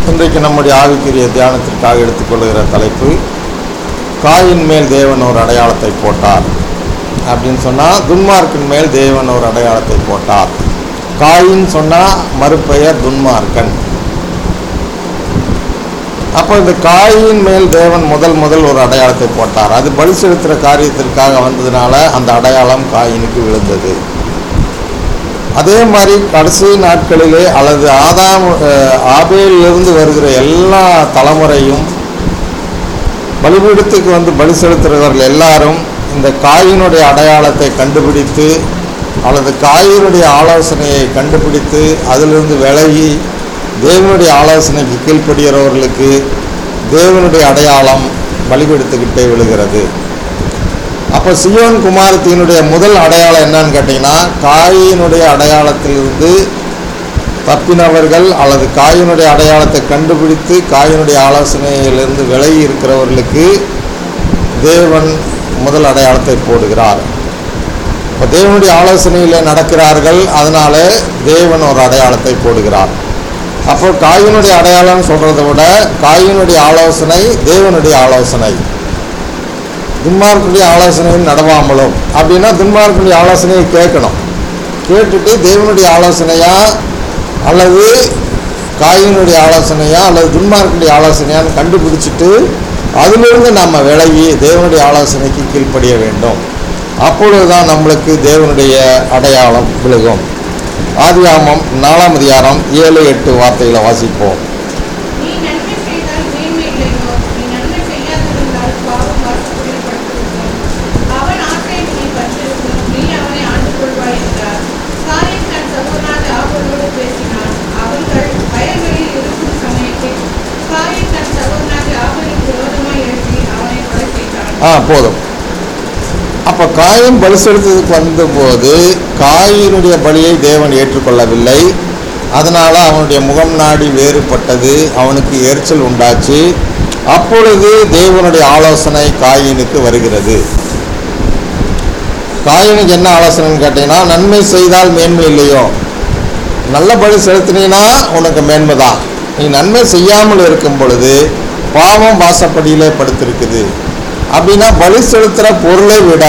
இன்றைக்கு நம்முடைய ஆவிக்குரிய தியானத்திற்காக எடுத்துக்கொள்கிற தலைப்பு காயின் மேல் தேவன் ஒரு அடையாளத்தை போட்டார் அப்படின்னு சொன்னால் துன்மார்க்கின் மேல் தேவன் ஒரு அடையாளத்தை போட்டார் காயின் சொன்னால் மறுபெயர் துன்மார்க்கன் அப்போ இந்த காயின் மேல் தேவன் முதல் முதல் ஒரு அடையாளத்தை போட்டார் அது பலி செலுத்துகிற காரியத்திற்காக வந்ததுனால அந்த அடையாளம் காயினுக்கு விழுந்தது அதே மாதிரி கடைசி நாட்களிலே அல்லது ஆதாம் அஹ், ஆபேலிலிருந்து வருகிற எல்லா தலைமுறையும் பலிபீடத்துக்கு வந்து பலி செலுத்துகிறவர்கள் எல்லாரும் இந்த காயினுடைய அடையாளத்தை கண்டுபிடித்து அல்லது காயினுடைய ஆலோசனையை கண்டுபிடித்து அதிலிருந்து விலகி தேவனுடைய ஆலோசனைக்கு கீழ்ப்படுகிறவர்களுக்கு தேவனுடைய அடையாளம் பலிபீடத்துக்கிட்டே விழுகிறது அப்போ சியோன் குமாரத்தினுடைய முதல் அடையாளம் என்னன்னு கேட்டிங்கன்னா காயினுடைய அடையாளத்திலிருந்து தப்பினவர்கள் அல்லது காயினுடைய அடையாளத்தை கண்டுபிடித்து காயினுடைய ஆலோசனையிலிருந்து விலகி இருக்கிறவர்களுக்கு தேவன் முதல் அடையாளத்தை போடுகிறார் இப்போ தேவனுடைய ஆலோசனையில் நடக்கிறார்கள் அதனால தேவன் ஒரு அடையாளத்தை போடுகிறார் அப்போ காயினுடைய அடையாளம்னு சொல்கிறத விட காயினுடைய ஆலோசனை தேவனுடைய ஆலோசனை துன்மார்க்குடைய ஆலோசனையில் நடவாமலும் அப்படின்னா துன்மார்க்குடைய ஆலோசனையை கேட்கணும் கேட்டுட்டு தேவனுடைய ஆலோசனையா அல்லது காயினுடைய ஆலோசனையா அல்லது துன்மார்க்குடைய ஆலோசனையான்னு கண்டுபிடிச்சிட்டு அதிலிருந்து நம்ம விலகி தேவனுடைய ஆலோசனைக்கு கீழ்ப்படிய வேண்டும் அப்பொழுது தான் நம்மளுக்கு தேவனுடைய அடையாளம் விழுகும் ஆதியாமம் நாலாம் அதிகாரம் ஏழு எட்டு வார்த்தைகளை வாசிப்போம் நீ நன்மை செய்தால் மேன்மை இல்லையோ நீ நன்மை செய்யாதிருந்தால் பாவம் வாசப்படுத்தப்பட்டிருக்கும் அவன் ஆட்டை நீ பற்றிருக்கும் நீ அவனை ஆண்டு கொள்வாய் என்றார் காயின் தன் சகோதரனாக ஆவலோடு பேசினான் அவர்கள் வயல்வெளியில் இருக்கும் சமயத்தில் காயின் தன் சகோதரனாக ஆவலுக்கு விரோதமாய் எழுப்பி அவனை கொலை செய்தான் ஆ போதும் அப்போ காயின் பலி செலுத்ததுக்கு வந்தபோது காயினுடைய பலியை தேவன் ஏற்றுக்கொள்ளவில்லை அதனால் அவனுடைய முகம் நாடி வேறுபட்டது அவனுக்கு எரிச்சல் உண்டாச்சு அப்பொழுது தேவனுடைய ஆலோசனை காயினுக்கு வருகிறது காயினுக்கு என்ன ஆலோசனைன்னு கேட்டீங்கன்னா நன்மை செய்தால் மேன்மை இல்லையோ நல்ல பலி செலுத்தினீன்னா உனக்கு மேன்மை தான் நீ நன்மை செய்யாமல் இருக்கும் பொழுது பாவம் வாசப்படியிலே படுத்திருக்குது அப்படின்னா பலி செலுத்துகிற பொருளை விட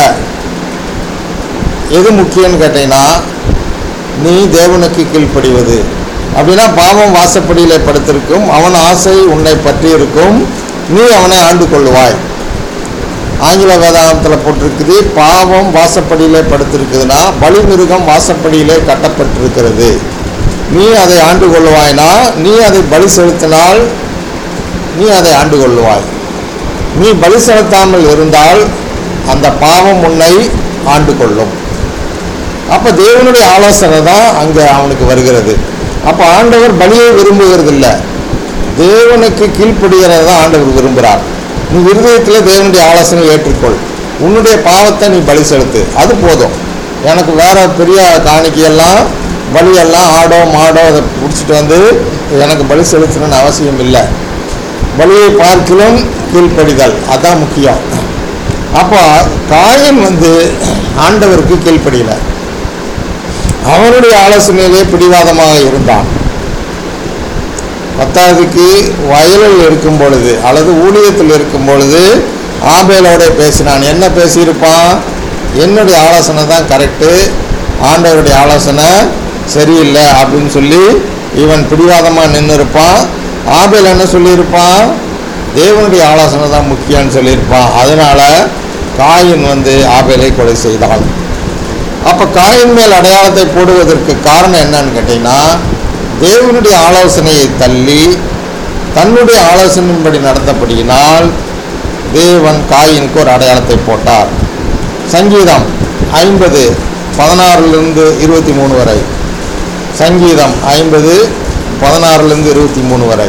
எது முக்கியம்னு கேட்டீங்கன்னா நீ தேவனுக்கு கீழ்ப்படிவது அப்படின்னா பாவம் வாசப்படியிலே படுத்திருக்கும் அவன் ஆசை உன்னை பற்றி இருக்கும் நீ அவனை ஆண்டு கொள்ளுவாய் ஆங்கில வேதாந்தத்தில் போட்டிருக்குது பாவம் வாசப்படியிலே படுத்திருக்குதுன்னா பலி மிருகம் வாசப்படியிலே கட்டப்பட்டிருக்கிறது நீ அதை ஆண்டு கொள்ளுவாய்னா நீ அதை பலி செலுத்தினால் நீ அதை ஆண்டு கொள்ளுவாய் நீ பலி செலுத்தாமல் இருந்தால் அந்த பாவம் உன்னை ஆண்டு கொள்ளும் அப்போ தேவனுடைய ஆலோசனை தான் அங்கே அவனுக்கு வருகிறது அப்போ ஆண்டவர் பலியை விரும்புகிறதில்ல தேவனுக்கு கீழ்ப்படுகிறத தான் ஆண்டவர் விரும்புகிறார் நீ இருதயத்தில் தேவனுடைய ஆலோசனை ஏற்றுக்கொள் உன்னுடைய பாவத்தை நீ பலி செலுத்து அது போதும் எனக்கு வேற பெரிய காணிக்கையெல்லாம் பலியெல்லாம் ஆடோ மாடோ அதை பிடிச்சிட்டு வந்து எனக்கு பலி செலுத்தணும்னு அவசியம் இல்லை பலியை பார்க்கிலும் கீழ்ப்படிதல் அதான் முக்கியம் அப்போ காயன் வந்து ஆண்டவருக்கு கீழ்ப்படியல அவனுடைய ஆலோசனையிலே பிடிவாதமாக இருந்தான் பத்தாவதுக்கு வயலில் இருக்கும் பொழுது அல்லது ஊழியத்தில் இருக்கும் பொழுது ஆபேலோட பேசினான் என்ன பேசியிருப்பான் என்னுடைய ஆலோசனை தான் கரெக்டு ஆண்டவருடைய ஆலோசனை சரியில்லை அப்படின்னு சொல்லி இவன் பிடிவாதமாக நின்று இருப்பான் ஆபேல் என்ன சொல்லியிருப்பான் தேவனுடைய ஆலோசனை தான் முக்கியம்னு சொல்லியிருப்பான் அதனால காயின் வந்து ஆபேலை கொலை செய்தான் அப்போ காயின் மேல் அடையாளத்தை போடுவதற்கு காரணம் என்னன்னு கேட்டிங்கன்னா தேவனுடைய ஆலோசனையை தள்ளி தன்னுடைய ஆலோசனையின்படி நடந்தபடியினால் தேவன் காயினுக்கு ஒரு அடையாளத்தை போட்டார் சங்கீதம் ஐம்பது பதினாறுலேருந்து இருபத்தி மூணு வரை சங்கீதம் ஐம்பது பதினாறுலேருந்து இருபத்தி மூணு வரை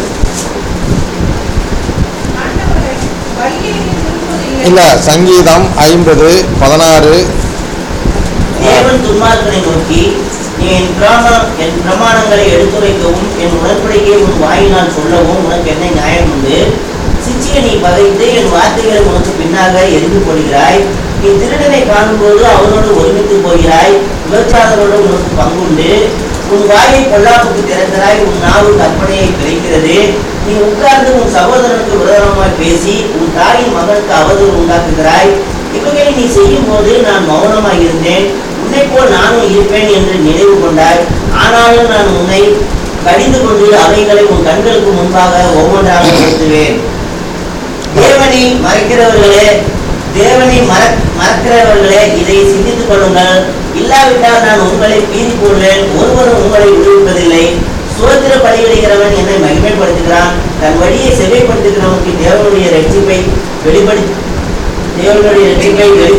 ஆண்டவரே பலியை நீ விரும்புவதில்லை இல்லை சங்கீதம் ஐம்பது பதினாறு தேவன் துன்மார்க்கனை நோக்கி நீ என் பிராம என் பிரமாணங்களை எடுத்துரைக்கவும் என் உடன்படிக்கையை உன் வாயினால் சொல்லவும் உனக்கு என்ன நியாயம் உண்டு சிச்சியை நீ பகைத்து என் வார்த்தைகளை உனக்கு பின்னாக எரிந்து போடுகிறாய் நீ திருடனை காணும்போது அவனோடு ஒருமித்து போகிறாய் விபச்சாரரோடு உனக்கு பங்குண்டு உன் வாயை பொல்லாப்புக்கு திறக்கிறாய் உன் நாவு கற்பனையை பிழைக்கிறது நீ உட்கார்ந்து உன் சகோதரனுக்கு விரோதமாய் பேசி உன் தாயின் மகனுக்கு அவதூறு உண்டாக்குகிறாய் இவைகளை நீ செய்யும் போது நான் மௌனமாய் இருந்தேன் உன்னை போல் நானும் இருப்பேன் என்று நினைவு கொண்டாய் ஆனாலும் நான் உன்னை கடிந்து கொண்டு அவைகளை உன் கண்களுக்கு முன்பாக ஒவ்வொன்றாக நிறுத்துவேன் தேவனை மறைக்கிறவர்களே தேவனை மற மறக்கிறவர்களே இதை சிந்தித்துக் கொள்ளுங்கள் இல்லாவிட்டால் நான் உங்களை பீதி போடுவேன் ஒருவரும் உங்களை விடுவிப்பதில்லை சுதந்திர பலியிடுகிறவன் என்னை மகிமைப்படுத்துகிறான் தன் வழியை செவைப்படுத்துகிறவனுக்கு தேவனுடைய ரட்சிப்பை வெளிப்படு தேவனுடைய ரட்சிப்பை வெளி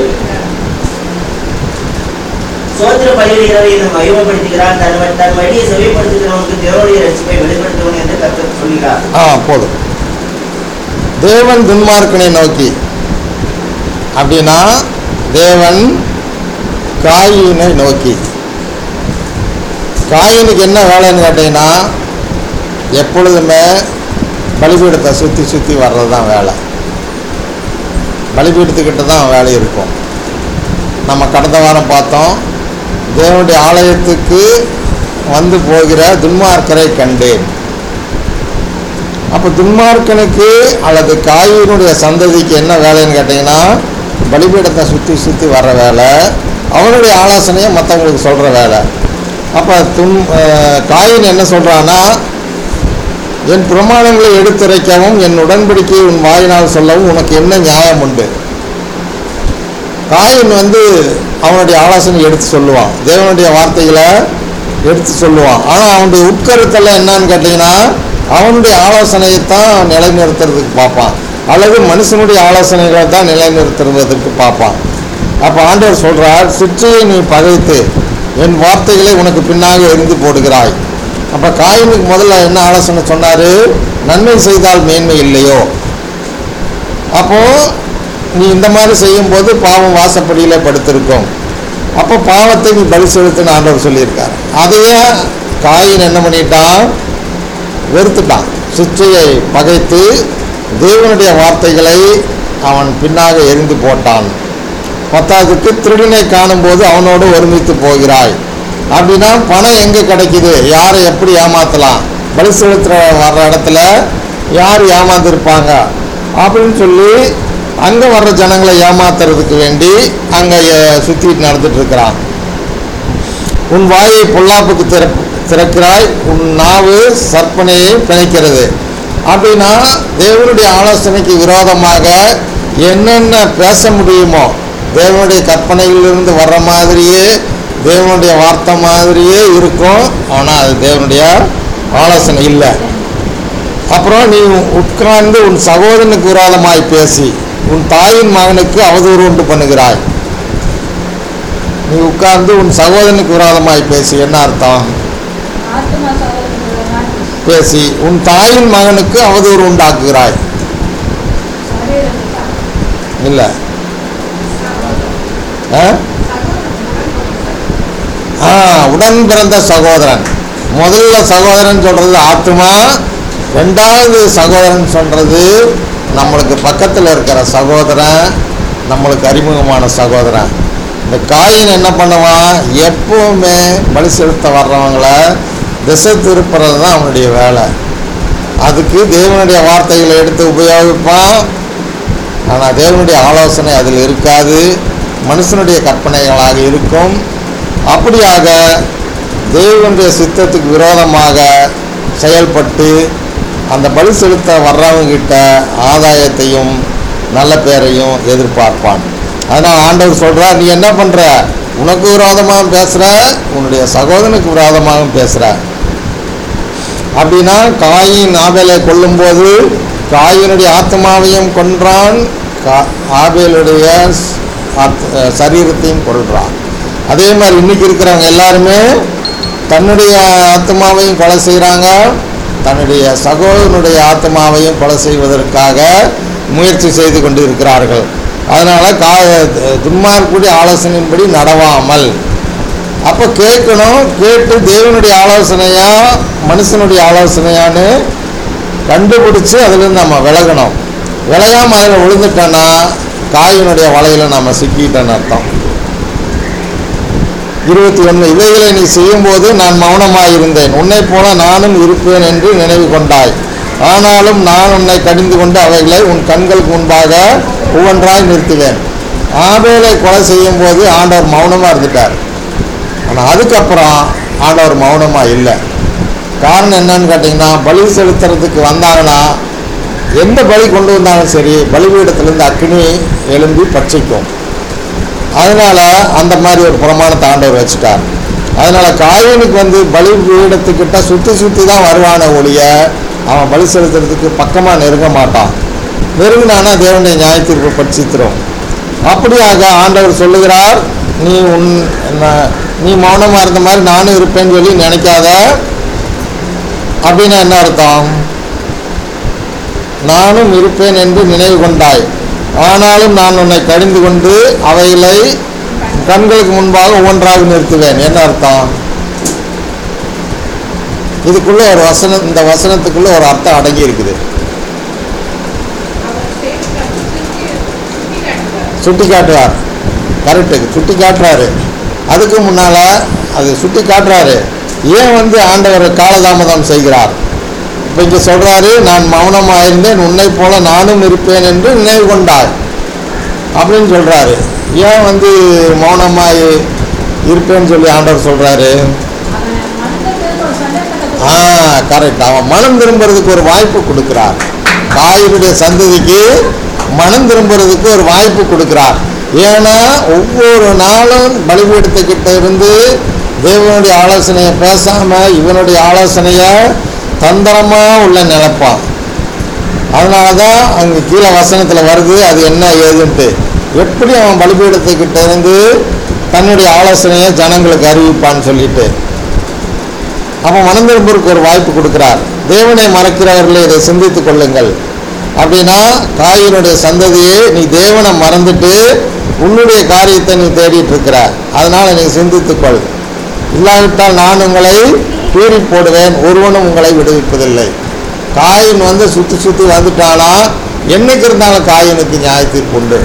சோத்திர பலியிடுகிறவன் என்னை மகிமைப்படுத்துகிறான் தன் வ- தன் வழியை செவைப்படுத்துகிறவனுக்கு தேவனுடைய ரட்சிப்பை வெளிப்படுத்துவன் என்று கர்த்தர் சொல்கிறார் ஆ போதும் தேவன் துன்மார்க்கனை நோக்கி அப்படின்னா தேவன் காயினை நோக்கி காயினுக்கு என்ன வேலைன்னு கேட்டீங்கன்னா எப்பொழுதுமே பலிபீடத்தை சுற்றி சுற்றி வர்றது தான் வேலை பலிபீடத்துக்கிட்ட தான் வேலை இருக்கும் நம்ம கடந்த வாரம் பார்த்தோம் தேவனுடைய ஆலயத்துக்கு வந்து போகிற துன்மார்க்கரை கண்டேன் அப்போ துன்மார்க்கனுக்கு அல்லது காயினுடைய சந்ததிக்கு என்ன வேலைன்னு கேட்டிங்கன்னா பலிபீடத்தை சுற்றி சுற்றி வர்ற வேலை அவனுடைய ஆலோசனையை மற்றவங்களுக்கு சொல்கிற வேலை அப்போ துன் அஹ், காயின் என்ன சொல்கிறான்னா என் பிரமாணங்களை எடுத்துரைக்கவும் என் உடன்படிக்கையை உன் வாயினால் சொல்லவும் உனக்கு என்ன நியாயம் உண்டு காயின் வந்து அவனுடைய ஆலோசனை எடுத்து சொல்லுவான் தேவனுடைய வார்த்தைகளை எடுத்து சொல்லுவான் ஆனால் அவனுடைய உட்கருத்தெல்லாம் என்னன்னு கேட்டிங்கன்னா அவனுடைய ஆலோசனையை தான் நிலைநிறுத்துறதுக்கு பார்ப்பான் அல்லது மனுஷனுடைய ஆலோசனைகளை தான் நிலைநிறுத்துவதற்கு பார்ப்பான் அப்போ ஆண்டவர் சொல்கிறார் சிற்றையை நீ பகைத்து என் வார்த்தைகளை உனக்கு பின்னாக எரிந்து போடுகிறாய் அப்போ காயினுக்கு முதல்ல என்ன ஆலோசனை சொன்னார் நன்மை செய்தால் மேன்மை இல்லையோ அப்போ நீ இந்த மாதிரி செய்யும்போது பாவம் வாசப்படியில் படுத்திருக்கும் அப்போ பாவத்தை நீ பலி செலுத்துன்னு ஆண்டவர் சொல்லியிருக்கார் அதையே காயின் என்ன பண்ணிட்டான் வெறுத்துட்டான் சிற்றையை பகைத்து தேவனுடைய வார்த்தைகளை அவன் பின்னாக எரிந்து போட்டான் பத்தாவதுக்கு திருடனை காணும்போது அவனோடு ஒருமித்து போகிறாய் அப்படின்னா பணம் எங்கே கிடைக்குது யாரை எப்படி ஏமாற்றலாம் பலி செலுத்துற வர்ற இடத்துல யார் ஏமாந்துருப்பாங்க அப்படின்னு சொல்லி அங்கே வர்ற ஜனங்களை ஏமாத்துறதுக்கு வேண்டி அங்கே சுற்றிட்டு நடந்துட்டு இருக்கிறான் உன் வாயை பொல்லாப்புக்கு திற திறக்கிறாய் உன் நாவு சற்பனையை பிணைக்கிறது அப்படின்னா தேவனுடைய ஆலோசனைக்கு விரோதமாக என்னென்ன பேச முடியுமோ தேவனுடைய கற்பனையிலிருந்து வர்ற மாதிரியே தேவனுடைய வார்த்தை மாதிரியே இருக்கும் ஆனால் அது தேவனுடைய ஆலோசனை இல்லை அப்புறம் நீ உட்கார்ந்து உன் சகோதரனுக்கு விரோதமாய் பேசி உன் தாயின் மகனுக்கு அவதூறு உண்டு பண்ணுகிறாய் நீ உட்கார்ந்து உன் சகோதரனுக்கு விரோதமாய் பேசி என்ன அர்த்தம் ஆத்மா சகோதரன் பேசி உன் தாயின் மகனுக்கு அவதூறு உண்டாக்குகிறாய் இல்லை ஆ ஆ உடன் பிறந்த சகோதரன் முதல்ல சகோதரன் சொல்றது ஆத்மா ரெண்டாவது சகோதரன் சொல்றது நம்மளுக்கு பக்கத்தில் இருக்கிற சகோதரன் நம்மளுக்கு அறிமுகமான சகோதரன் இந்த காயின் என்ன பண்ணுவான் எப்பவுமே பலி செலுத்த வர்றவங்கள திசை திருப்புறது தான் அவனுடைய வேலை அதுக்கு தேவனுடைய வார்த்தைகளை எடுத்து உபயோகிப்பான் ஆனால் தேவனுடைய ஆலோசனை அதில் இருக்காது மனுஷனுடைய கற்பனைகளாக இருக்கும் அப்படியாக தேவனுடைய சித்தத்துக்கு விரோதமாக செயல்பட்டு அந்த பலி செலுத்த வர்றவங்கிட்ட ஆதாயத்தையும் நல்ல பேரையும் எதிர்பார்ப்பான் அதனால் ஆண்டவர் சொல்கிறார் நீ என்ன பண்ணுற உனக்கு விரோதமாகவும் பேசுகிற உன்னுடைய சகோதரனுக்கு விரோதமாகவும் பேசுகிற அப்படின்னா காயின் ஆபேலை கொல்லும்போது காயினுடைய ஆத்மாவையும் கொன்றான் கா- ஆபேலுடைய ஸ்- ஆத்- அஹ் சரீரத்தையும் கொல்றான் அதே மாதிரி இன்னைக்கு இருக்கிறவங்க எல்லாருமே தன்னுடைய ஆத்மாவையும் கொலை செய்கிறாங்க தன்னுடைய சகோதரனுடைய ஆத்மாவையும் கொலை செய்வதற்காக முயற்சி செய்து கொண்டு இருக்கிறார்கள் அதனால் கா துன்மார்க்குடைய ஆலோசனையின்படி நடவாமல் அப்போ கேட்கணும் கேட்டு தேவனுடைய ஆலோசனையா மனுஷனுடைய ஆலோசனையான்னு கண்டுபிடிச்சு அதுலேருந்து நம்ம விலகணும் விலகாமல் அதில் விழுந்துட்டோன்னா காயினுடைய வலையில் நம்ம சிக்கிட்டோன்னு அர்த்தம் இருபத்தி ஒன்று இவைகளை நீ செய்யும்போது நான் மௌனமாயிருந்தேன் உன்னை போல நானும் இருப்பேன் என்று நினைவு கொண்டாய் ஆனாலும் நான் உன்னை கடிந்து கொண்டு அவைகளை உன் கண்களுக்கு முன்பாக ஒவ்வொன்றாய் நிறுத்துவேன் ஆபேலை கொலை செய்யும் போது ஆண்டவர் மௌனமாக இருந்துட்டார் ஆனால் அதுக்கப்புறம் ஆண்டவர் மௌனமாக இல்லை காரணம் என்னன்னு கேட்டிங்கன்னா பலி செலுத்துறதுக்கு வந்தாங்கன்னா எந்த பலி கொண்டு வந்தாலும் சரி பலிபீடத்திலேருந்து அக்னி எழும்பி பட்சிக்கும் அதனால அந்த மாதிரி ஒரு பிரமாணத்தை ஆண்டவர் வச்சுட்டார் அதனால காயனுக்கு வந்து பலி பீடத்துக்கிட்ட சுற்றி சுற்றி தான் வருவான ஒழிய அவன் பலி செலுத்துறதுக்கு பக்கமாக நெருங்க மாட்டான் நெருங்கினானா தேவனுடைய நியாயத்தீர்ப்பு பட்சித்திரும் அப்படியாக ஆண்டவர் சொல்லுகிறார் நீ உன் என்ன- நீ மௌனமாக இருந்த மாதிரி நானும் இருப்பேன்னு சொல்லி நினைக்காத அப்படின்னா என்ன அர்த்தம் நானும் இருப்பேன் என்று நினைவு கொண்டாய் ஆனாலும் நான் உன்னை கடிந்து கொண்டு அவைகளை கண்களுக்கு முன்பாக ஒவ்வொன்றாக நிறுத்துவேன் என்ன அர்த்தம் இதுக்குள்ள ஒரு வசனம் இந்த வசனத்துக்குள்ள ஒரு அர்த்தம் அடங்கி இருக்குது அவர் சேர்த்து சுற்றி சுற்றி காட்டுவார் சுட்டி காட்டுவார் கரெக்டு சுட்டி காட்டுறாரு அதுக்கு முன்னால அது சுட்டி காட்டுறாரு ஏன் வந்து ஆண்டவர் காலதாமதம் செய்கிறார் இப்போ இங்கே சொல்றாரு நான் மௌனமாக இருந்தேன் உன்னை போல நானும் இருப்பேன் என்று நினைவு கொண்டாய் அப்படின்னு சொல்றாரு ஏன் வந்து மௌனமாய் இருப்பேன்னு சொல்லி ஆண்டவர் சொல்றாரு அவன் மனதிற்கு ஒரு சந்தர்ப்பத்தை ஆ கொடுத்தான். கரெக்ட் அவன் மனம் திரும்புறதுக்கு ஒரு வாய்ப்பு கொடுக்கிறார் தாயினுடைய சந்ததிக்கு மனம் திரும்புறதுக்கு ஒரு வாய்ப்பு கொடுக்கிறார் ஏன்னா ஒவ்வொரு நாளும் பலிபீடத்துக்கிட்ட இருந்து தேவனுடைய ஆலோசனையை பேசாம இவனுடைய ஆலோசனையை தந்திரமா உள்ள நினைப்பான் அதனால தான் அங்கே கீழே வசனத்தில் வருது அது என்ன ஏதுன்ட்டு எப்படி அவன் பலிபீடத்துக்கிட்ட இருந்து தன்னுடைய ஆலோசனையை ஜனங்களுக்கு அறிவிப்பான்னு சொல்லிட்டு அப்போ மனம் திரும்புறதுக்கு ஒரு வாய்ப்பு கொடுக்கிறார் தேவனை மறக்கிறவர்களே இதை சிந்தித்துக் கொள்ளுங்கள் அப்படின்னா தாயினுடைய சந்ததியே நீ தேவனை மறந்துட்டு உன்னுடைய காரியத்தை நீ தேடிட்டு இருக்கிற அதனால நீ சிந்தித்துக்கொள் இல்லாவிட்டால் நான் உங்களை தூரி போடுவேன் ஒருவனும் உங்களை விடுவிப்பதில்லை காயின் வந்து சுற்றி சுற்றி வந்துட்டானா என்னைக்கு இருந்தாலும் காயினுக்கு நியாயத்தீர்ப்பு உண்டு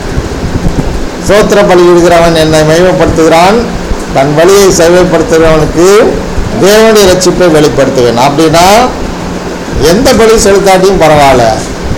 சோத்திர பலியிடுகிறவன் என்னை மகிமைப்படுத்துகிறான் தன் வழியை செவ்வாய்ப்படுத்துகிறவனுக்கு தேவனுடைய ரட்சிப்பை வெளிப்படுத்துவேன் அப்படின்னா எந்த பலி செலுத்தாட்டியும் பரவாயில்ல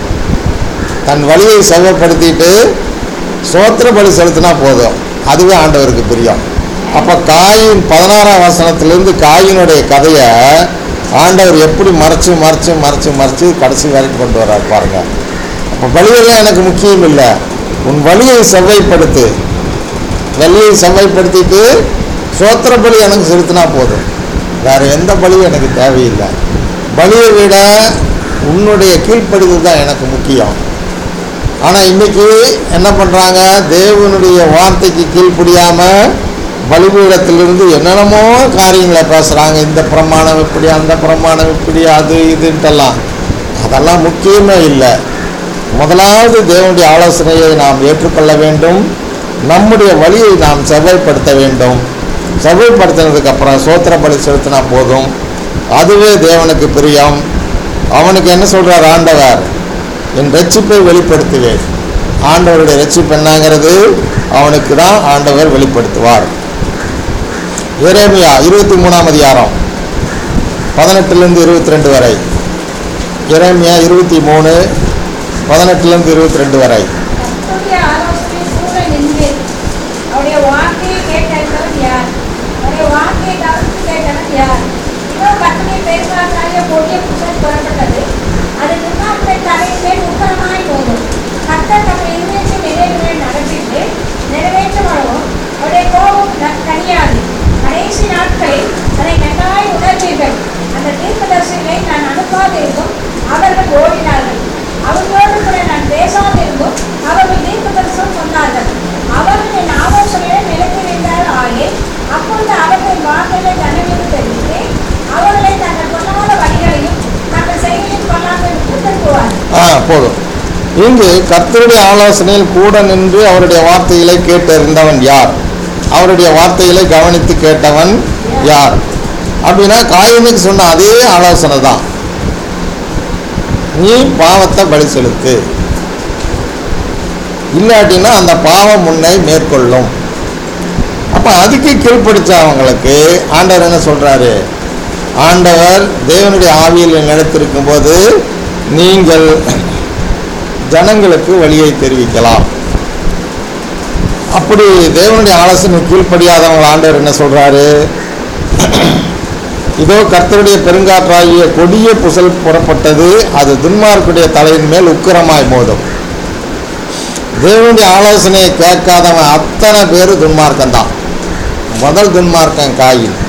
தன் வழியை செவ்வாய்ப்படுத்திட்டு சோத்திர பலி செலுத்தினா போதும் அதுவே ஆண்டவருக்கு பிரியம் அப்போ காயின் பதினாறாம் வசனத்திலிருந்து காயினுடைய கதையை ஆண்டவர் எப்படி மறைச்சு மறைச்சு மறைச்சு மறைச்சு கடைசி வரைக்கும் கொண்டு வர்றார் பாருங்க அப்போ பலியெல்லாம் எனக்கு முக்கியம் இல்லை உன் வழியை செவ்வாய்ப்படுத்து வழியை செவ்வாய்ப்படுத்திட்டு சோத்திர பலி எனக்கு செலுத்தினா போதும் வேற எந்த பலியும் எனக்கு தேவையில்லை பலியை விட உன்னுடைய கீழ்ப்படிதல் தான் எனக்கு முக்கியம் ஆனால் இன்னைக்கு என்ன பண்ணுறாங்க தேவனுடைய வார்த்தைக்கு கீழ்ப்படியாமல் பலிபீடத்திலிருந்து என்னென்னமோ காரியங்களை பேசுகிறாங்க இந்த பிரமாணம் இப்படி அந்த பிரமாணம் இப்படி அது இதுன்ட்டெல்லாம் அதெல்லாம் முக்கியமே இல்லை முதலாவது தேவனுடைய ஆலோசனையை நாம் ஏற்றுக்கொள்ள வேண்டும் நம்முடைய வழியை நாம் செவ்வாய்ப்படுத்த வேண்டும் செவ்வாய்ப்படுத்தினதுக்கு அப்புறம் சோத்திர பலி செலுத்தினா போதும் அதுவே தேவனுக்கு பிரியம் அவனுக்கு என்ன சொல்றார் ஆண்டவர் என் ரட்சிப்பை வெளிப்படுத்துவேன் ஆண்டவருடைய ரட்சிப்பு என்னங்கிறது அவனுக்கு தான் ஆண்டவர் வெளிப்படுத்துவார் எரேமியா இருபத்தி மூணாம் அதிகாரம் பதினெட்டுலேருந்து இருபத்தி ரெண்டு வரை எரேமியா இருபத்தி மூணு பதினெட்டுலேருந்து இருபத்தி ரெண்டு வரை கர்த்தருடைய ஆலோசனை கூட நின்று அவருடைய வார்த்தையை கேட்டறிந்தவன் யார் அவருடைய வார்த்தையை கவனித்து கேட்டவன் யார் இதோ கர்த்தருடைய பேசுவார்களாகிய கொடிய புகழ் புறப்பட்டது அது நிர்வாகத்தை தலையின் மேல் உத்தரமாய் போகும் கர்த்தர் தம்முடைய இருதயத்தின் நிறைவுகளை நடப்பித்து நிறைவேற்றுவரும் அவருடைய கோபம் ந- கனியாது கடைசி நாட்களில் அதை நன்றாய் உணர்வீர்கள் அந்த தீர்க்கதரிசிகளை நான் அனுப்பாதிருந்தும் அவர்கள் ஓடினார்கள் அவர்களோடு கூட நான் பேசாதிருந்தும் அவர்கள் தீர்க்கதரிசனம் சொன்னார்கள் அவர்கள் என் ஆலோசனையை நிலைத்திருந்தால் ஆயே அப்பொழுது அவர்களின் வார்த்தைகளை ஜனங்களுக்கு தெரிவித்து அவர்களை தங்கள் பொல்லாத வழிகளையும் தங்கள் செயலில் கொள்ளாதற்கு திருப்புவார் ஆ போதும் இங்கு கர்த்தருடைய ஆலோசனையில் கூட நின்று அவருடைய வார்த்தைகளை கேட்டறிந்தவன் யார் அவருடைய வார்த்தைகளை கவனித்து கேட்டவன் யார் அப்படின்னா காயினுக்கு சொன்ன அதே ஆலோசனை தான் நீ பாவத்தை பலி செலுத்து இல்லாட்டினா அந்த பாவம் உன்னை மேற்கொள்ளும் அப்போ அதுக்கு கீழ்ப்படுத்தவங்களுக்கு ஆண்டவர் என்ன சொல்றாரு ஆண்டவர் தேவனுடைய ஆவியில் நிலைத்திருக்கும் போது நீங்கள் ஜனங்களுக்கு வழியை தெரிவிக்கலாம் அப்படி தேவனுடைய ஆலோசனை கீழ்ப்படியாதவங்க ஆண்டவர் என்ன சொல்றாரு இதோ கர்த்தருடைய பெருங்காற்றாகிய கொடிய புசல் புறப்பட்டது அது துன்மார்க்குடைய தலையின் மேல் உக்கிரமாய் மோதும் தேவனுடைய ஆலோசனையை கேட்காதவன் அத்தனை பேர் துன்மார்க்கம்தான் முதல் துன்மார்க்கம் காயின்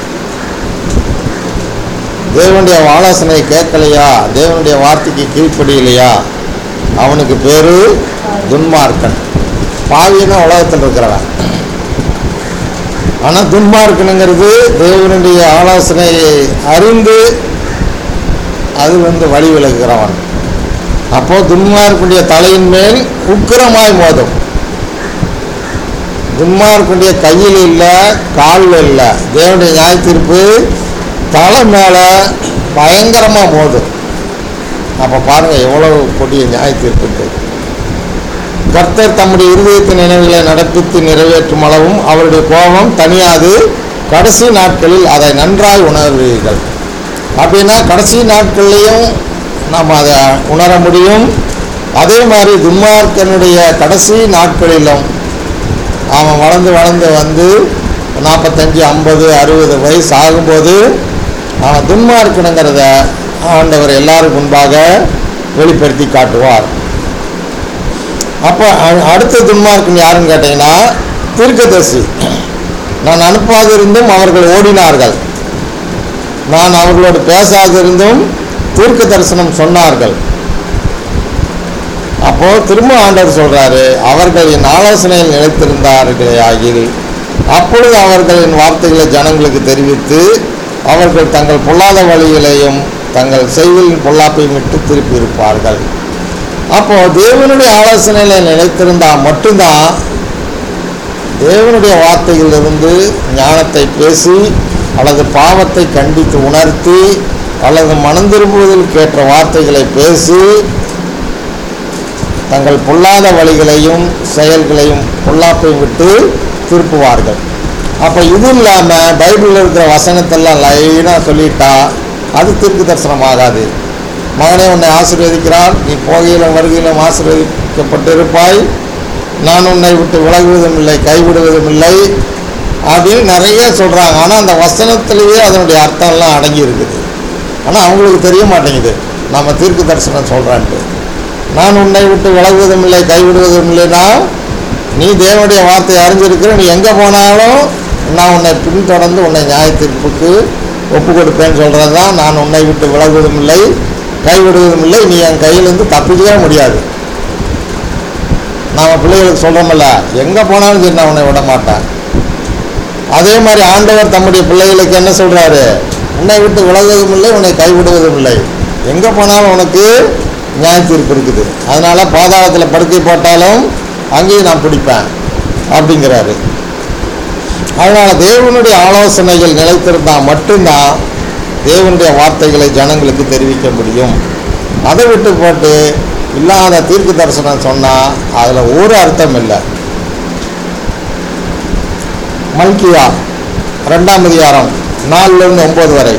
தேவனுடைய ஆலோசனையை கேட்கலையா தேவனுடைய வார்த்தைக்கு கீழ்ப்படியலையா அவனுக்கு பேரு துன்மார்க்கன் பாவின்னா உலகத்தில் இருக்கிறவன் ஆனால் துன்மார்க்கனுங்கிறது தேவனுடைய ஆலோசனையை அறிந்து அது வந்து வழி விலகுகிறவன் அப்போ துன்மார்க்குடைய தலையின் மேல் உக்கிரமாய் மோதும் துன்மார்க்குடைய கையில் இல்லை காலில் இல்லை தேவனுடைய நியாய தீர்ப்பு தலை மேலே பயங்கரமாக மோதும் அப்போ பாருங்கள் எவ்வளவு கொடிய நியாய தீர்ப்பு கர்த்தர் தம்முடைய இருதயத்தின் நினைவுகளை நடப்பித்து நிறைவேற்றும் அளவும் அவருடைய கோபம் தனியாது கடைசி நாட்களில் அதை நன்றாய் உணர்வீர்கள் அப்படின்னா கடைசி நாட்கள்லையும் நாம் அதை உணர முடியும் அதே மாதிரி துன்மார்க்கனுடைய கடைசி நாட்களிலும் அவன் வளர்ந்து வளர்ந்து வந்து நாற்பத்தஞ்சு ஐம்பது அறுபது வயசு ஆகும்போது அவன் துன்மார்க்கனுங்கிறத ஆண்டவர் எல்லாருக்கும் முன்பாக வெளிப்படுத்தி காட்டுவார் அப்போ அ- அடுத்த துன்மார்க்கன் யாருன்னு கேட்டிங்கன்னா தீர்க்கதரிசி நான் அனுப்பாதிருந்தும் அவர்கள் ஓடினார்கள் நான் அவர்களோடு பேசாதிருந்தும் தீர்க்க தரிசனம் சொன்னார்கள் அப்போ திரும்ப ஆண்டவர் சொல்றாரு அவர்கள் என் ஆலோசனையில் நிலைத்திருந்தார்களே ஆகில் அப்பொழுது அவர்கள் என் வார்த்தைகளை ஜனங்களுக்கு தெரிவித்து அவர்கள் தங்கள் பொல்லாத வழிகளையும் தங்கள் செய்களின் பொல்லாப்பையும் விட்டு திருப்பி இருப்பார்கள் அப்போ தேவனுடைய ஆலோசனையில் நிலைத்திருந்தால் மட்டும்தான் தேவனுடைய வார்த்தையிலிருந்து ஞானத்தை பேசி அல்லது பாவத்தை கண்டித்து உணர்த்தி அல்லது மனம் திரும்புவதற்கு ஏற்ற வார்த்தைகளை பேசி தங்கள் பொல்லாத வழிகளையும் செயல்களையும் பொல்லாப்பையும் விட்டு திருப்புவார்கள் அப்போ இது இல்லாமல் பைபிளில் இருக்கிற வசனத்தெல்லாம் லைனாக சொல்லிட்டா அது தீர்க்கு தரிசனம் ஆகாது மகனே உன்னை ஆசீர்வதிக்கிறார் நீ போகையிலும் வருகையிலும் ஆசீர்வதிக்கப்பட்டிருப்பாய் நான் உன்னை விட்டு விலகுவதும் இல்லை கைவிடுவதும் இல்லை அப்படின்னு நிறைய சொல்கிறாங்க ஆனால் அந்த வசனத்திலேயே அதனுடைய அர்த்தம்லாம் அடங்கி இருக்குது ஆனால் அவங்களுக்கு தெரிய மாட்டேங்குது நம்ம தீர்க்கு தரிசனம் சொல்கிறான்ட்டு நான் உன்னை விட்டு விலகுவதும் இல்லை கைவிடுவதும் இல்லைன்னா நீ தேவனுடைய வார்த்தையை அறிஞ்சிருக்கிற நீ எங்கே போனாலும் நான் உன்னை பின்தொடர்ந்து உன்னை நியாய தீர்ப்புக்கு ஒப்பு கொடுப்பேன்னு சொல்கிறது தான் நான் உன்னை விட்டு விலகுவதும் இல்லை கைவிடுவதும் இல்லை நீ என் கையிலேருந்து தப்பிக்கவே முடியாது நாம் பிள்ளைகளுக்கு சொல்கிறோமில்ல எங்கே போனாலும் சரி நான் உன்னை விட மாட்டேன் அதே மாதிரி ஆண்டவர் தம்முடைய பிள்ளைகளுக்கு என்ன சொல்கிறாரு உன்னை விட்டு விலகுவதும் இல்லை உன்னை கைவிடுவதும் இல்லை எங்கே போனாலும் உனக்கு நியாய தீர்ப்பு இருக்குது அதனால் பாதாளத்தில் படுக்கை போட்டாலும் அங்கேயும் நான் பிடிப்பேன் அப்படிங்கிறாரு அதனால் தேவனுடைய ஆலோசனைகள் நிலைத்திருந்தால் மட்டும்தான் தேவனுடைய வார்த்தைகளை ஜனங்களுக்கு தெரிவிக்க முடியும் அதை விட்டு போட்டு இல்லாத தீர்க்கு தரிசனம் சொன்னால் அதில் ஒரு அர்த்தம் இல்லை மல்கியா ரெண்டாம் அதிகாரம் நாலுலேருந்து ஒம்பது வரை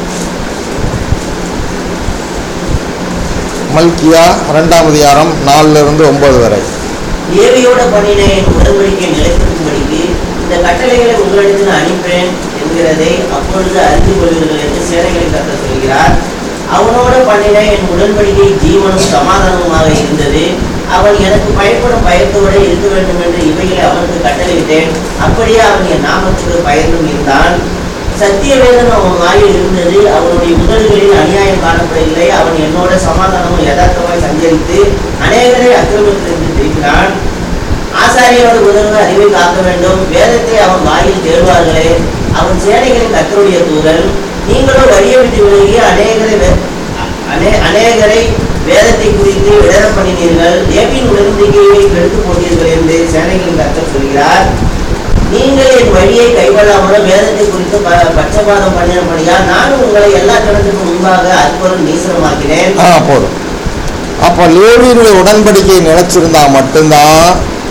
மல்கியா ரெண்டாம் அதிகாரம் நாலுலேருந்து ஒம்பது வரை ஏவியோட பண்ணின என் உடன்படிக்கை நிலைத்திருக்கும்படிக்கு இந்த கட்டளைகளை உங்களிடத்தில் அனுப்பினேன் என்கிறதை அப்பொழுது அறிந்து கொள்வீர்கள் என்று சேனைகளின் கர்த்தர் சொல்கிறார் அவனோட பண்ணின என் உடன்படிக்கை ஜீவனும் சமாதானமுமாக இருந்தது அவன் எனக்கு பயப்படும் பயத்தோடு இருக்க வேண்டும் என்று இவைகளை அவனுக்கு கட்டளையிட்டேன் அப்படியே அவன் என் நாமத்துக்கு பயந்தும் இருந்தான் சத்திய வேதம் அவன் வாயில் இருந்தது அவனுடைய உதடுகளில் அநியாயம் காணப்படவில்லை அவன் என்னோட சமாதானமும் யதார்த்தமாய் சஞ்சரித்து அநேகரை அக்கிரமத்திலிருந்து திருப்பினான் ஆசாரியோட உதவி அறிவை காக்க வேண்டும் வேதத்தை அவன் வாயில் தேடுவார்களே அவன் சேனைகளின் கத்தருடைய தூதன் நீங்களோ வழியை விட்டு விலகி அநேகரை வே- அநே அநேகரை வேதத்தை குறித்து விடர பண்ணினீர்கள் தேவியின் உடன்படிக்கையை கெடுத்து போட்டீர்கள் என்று சேனைகளின் கத்தர் சொல்கிறார் நீங்கள் என் வழியை கைவிடாமலும் வேதத்தை குறித்து ப- பட்சபாதம் பண்ணினபடியால் நானும் உங்களை எல்லா ஜனத்துக்கும் முன்பாக அற்புதம் நீசனமாக்கினேன் ஆ போதும் அப்போ லேவியருடைய உடன்படிக்கை நிலைச்சிருந்தா மட்டும்தான்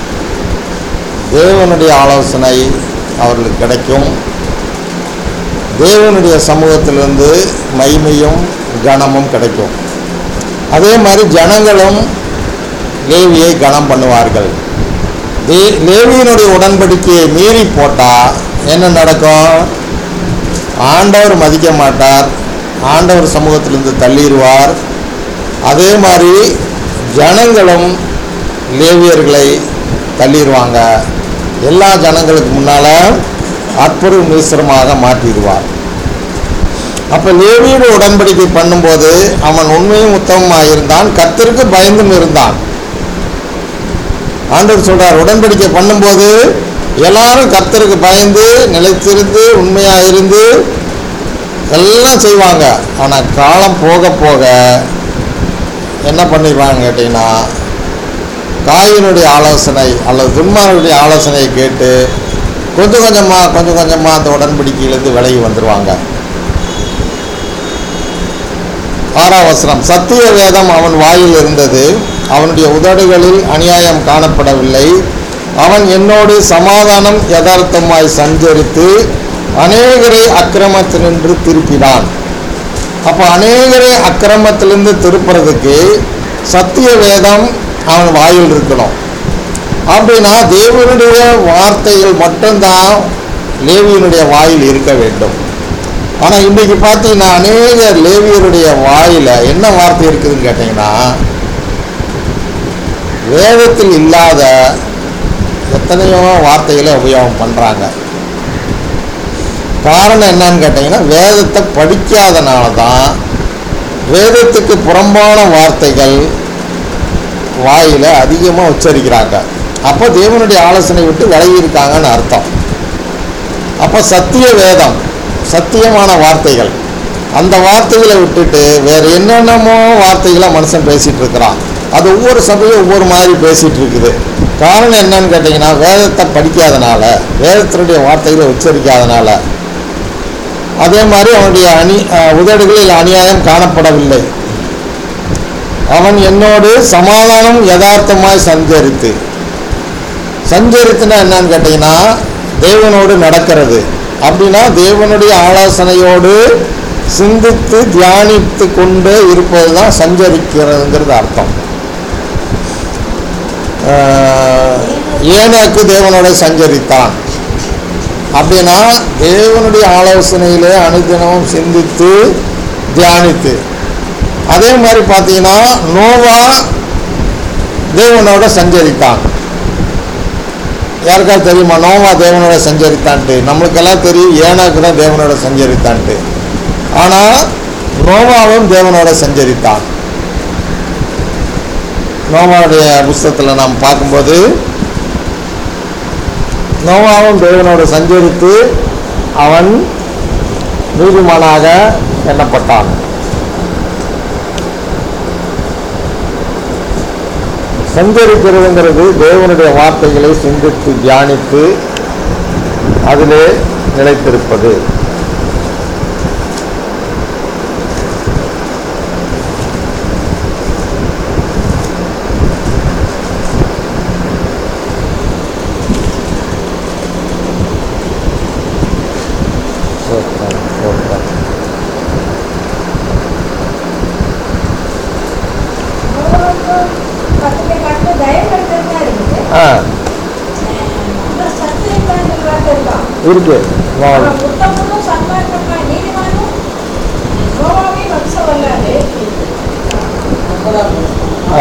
தேவனுடைய ஆலோசனை அவர்களுக்கு கிடைக்கும் தேவனுடைய சமூகத்திலிருந்து மகிமையும் கனமும் கிடைக்கும் அதே மாதிரி ஜனங்களும் லேவியை கனம் பண்ணுவார்கள் தே லேவியினுடைய உடன்படிக்கையை மீறி போட்டால் என்ன நடக்கும் ஆண்டவர் மதிக்க மாட்டார் ஆண்டவர் சமூகத்திலிருந்து தள்ளிடுவார் அதே மாதிரி ஜனங்களும் லேவியர்களை தள்ளிடுவாங்க எல்லா ஜனங்களுக்கு முன்னால் அற்புத மீசரமாக மாற்றிடுவார் அப்போ லேவியோட உடன்படிக்கை பண்ணும்போது அவன் உண்மையும் உத்தமமாக இருந்தான் கர்த்தருக்கு பயந்தும் இருந்தான் ஆண்டவர் சொல்றார் உடன்படிக்கை பண்ணும்போது எல்லாரும் கர்த்தருக்கு பயந்து நிலைத்திருந்து உண்மையாக இருந்து எல்லாம் செய்வாங்க ஆனால் காலம் போக போக என்ன பண்ணிடுவாங்க கேட்டிங்கன்னா காயினுடைய ஆலோசனை அல்லது துன்மார்களுடைய ஆலோசனையை கேட்டு கொஞ்சம் கொஞ்சமாக கொஞ்சம் கொஞ்சமாக அந்த உடன்படிக்கையிலேருந்து விலகி வந்துடுவாங்க ஆறாம் வசனம் சத்திய வேதம் அவன் வாயில் இருந்தது அவனுடைய உதடுகளில் அநியாயம் காணப்படவில்லை அவன் என்னோடு சமாதானம் யதார்த்தமாய் சஞ்சரித்து அநேகரை அக்கிரமத்தினின்று திருப்பினான் அப்போ அநேகரை அக்கிரமத்திலிருந்து திருப்புறதுக்கு சத்திய வேதம் அவன் வாயில் இருக்கணும் அப்படின்னா தேவனுடைய வார்த்தைகள் மட்டும்தான் லேவியனுடைய வாயில் இருக்க வேண்டும் ஆனால் இன்றைக்கு பார்த்தீங்கன்னா அநேக லேவியருடைய வாயில் என்ன வார்த்தை இருக்குதுன்னு கேட்டிங்கன்னா வேதத்தில் இல்லாத எத்தனையோ வார்த்தைகளை உபயோகம் பண்ணுறாங்க காரணம் என்னன்னு கேட்டிங்கன்னா வேதத்தை படிக்காதனால தான் வேதத்துக்கு புறம்பான வார்த்தைகள் வாயில் அதிகமாக உச்சரிக்கிறாங்க அப்போ தேவனுடைய ஆலோசனை விட்டு விலகி இருக்காங்கன்னு அர்த்தம் அப்போ சத்திய வேதம் சத்தியமான வார்த்தைகள் அந்த வார்த்தைகளை விட்டுட்டு வேற என்னென்னமோ வார்த்தைகளை மனுஷன் பேசிட்டு இருக்கிறான் அது ஒவ்வொரு சபையும் ஒவ்வொரு மாதிரி பேசிட்டு இருக்குது காரணம் என்னன்னு கேட்டிங்கன்னா வேதத்தை படிக்காதனால வேதத்தினுடைய வார்த்தைகளை உச்சரிக்காதனால அதே மாதிரி அவனுடைய அணி அஹ், உதடுகளில் அநியாயம் காணப்படவில்லை அவன் என்னோடு சமாதானம் யதார்த்தமாய் சஞ்சரித்து சஞ்சரித்துனா என்னன்னு கேட்டிங்கன்னா தேவனோடு நடக்கிறது அப்படின்னா தேவனுடைய ஆலோசனையோடு சிந்தித்து தியானித்து கொண்டு இருப்பது தான் சஞ்சரிக்கிறதுங்கிறது அர்த்தம் ஆஹ், ஏனோக்கு தேவனோட சஞ்சரித்தான் அப்படின்னா தேவனுடைய ஆலோசனையிலே அனுதினமும் சிந்தித்து தியானித்து அதே மாதிரி பார்த்தீங்கன்னா நோவா தேவனோட சஞ்சரித்தான் யாருக்காவது தெரியுமா நோவா தேவனோட சஞ்சரித்தான்ட்டு நம்மளுக்கெல்லாம் தெரியும் ஏனாக்கு தான் தேவனோட சஞ்சரித்தான்ட்டு ஆனால் நோவாவும் தேவனோட சஞ்சரித்தான் நோவாவுடைய புஸ்தகத்தில் நாம் பார்க்கும்போது நோவாவும் தேவனோட சஞ்சரித்து அவன் நீதிமானாக எண்ணப்பட்டான் சஞ்சரிக்கிறதுங்கிறது தேவனுடைய வார்த்தைகளை சிந்தித்து தியானித்து அதிலே நிலைத்திருப்பது சோத்திரம், சோத்திரம். பக்கத்துல கட்டு தயப்படுத்துறதா இருக்குது ஆ அப்புறம் சத்தியமான வார்த்தை இருக்கான் இருக்கு வா. அவன் உத்தமனும் சன்மார்க்கமா நீதிமானும் நோவாவே வம்சம் வல்லாது ஆ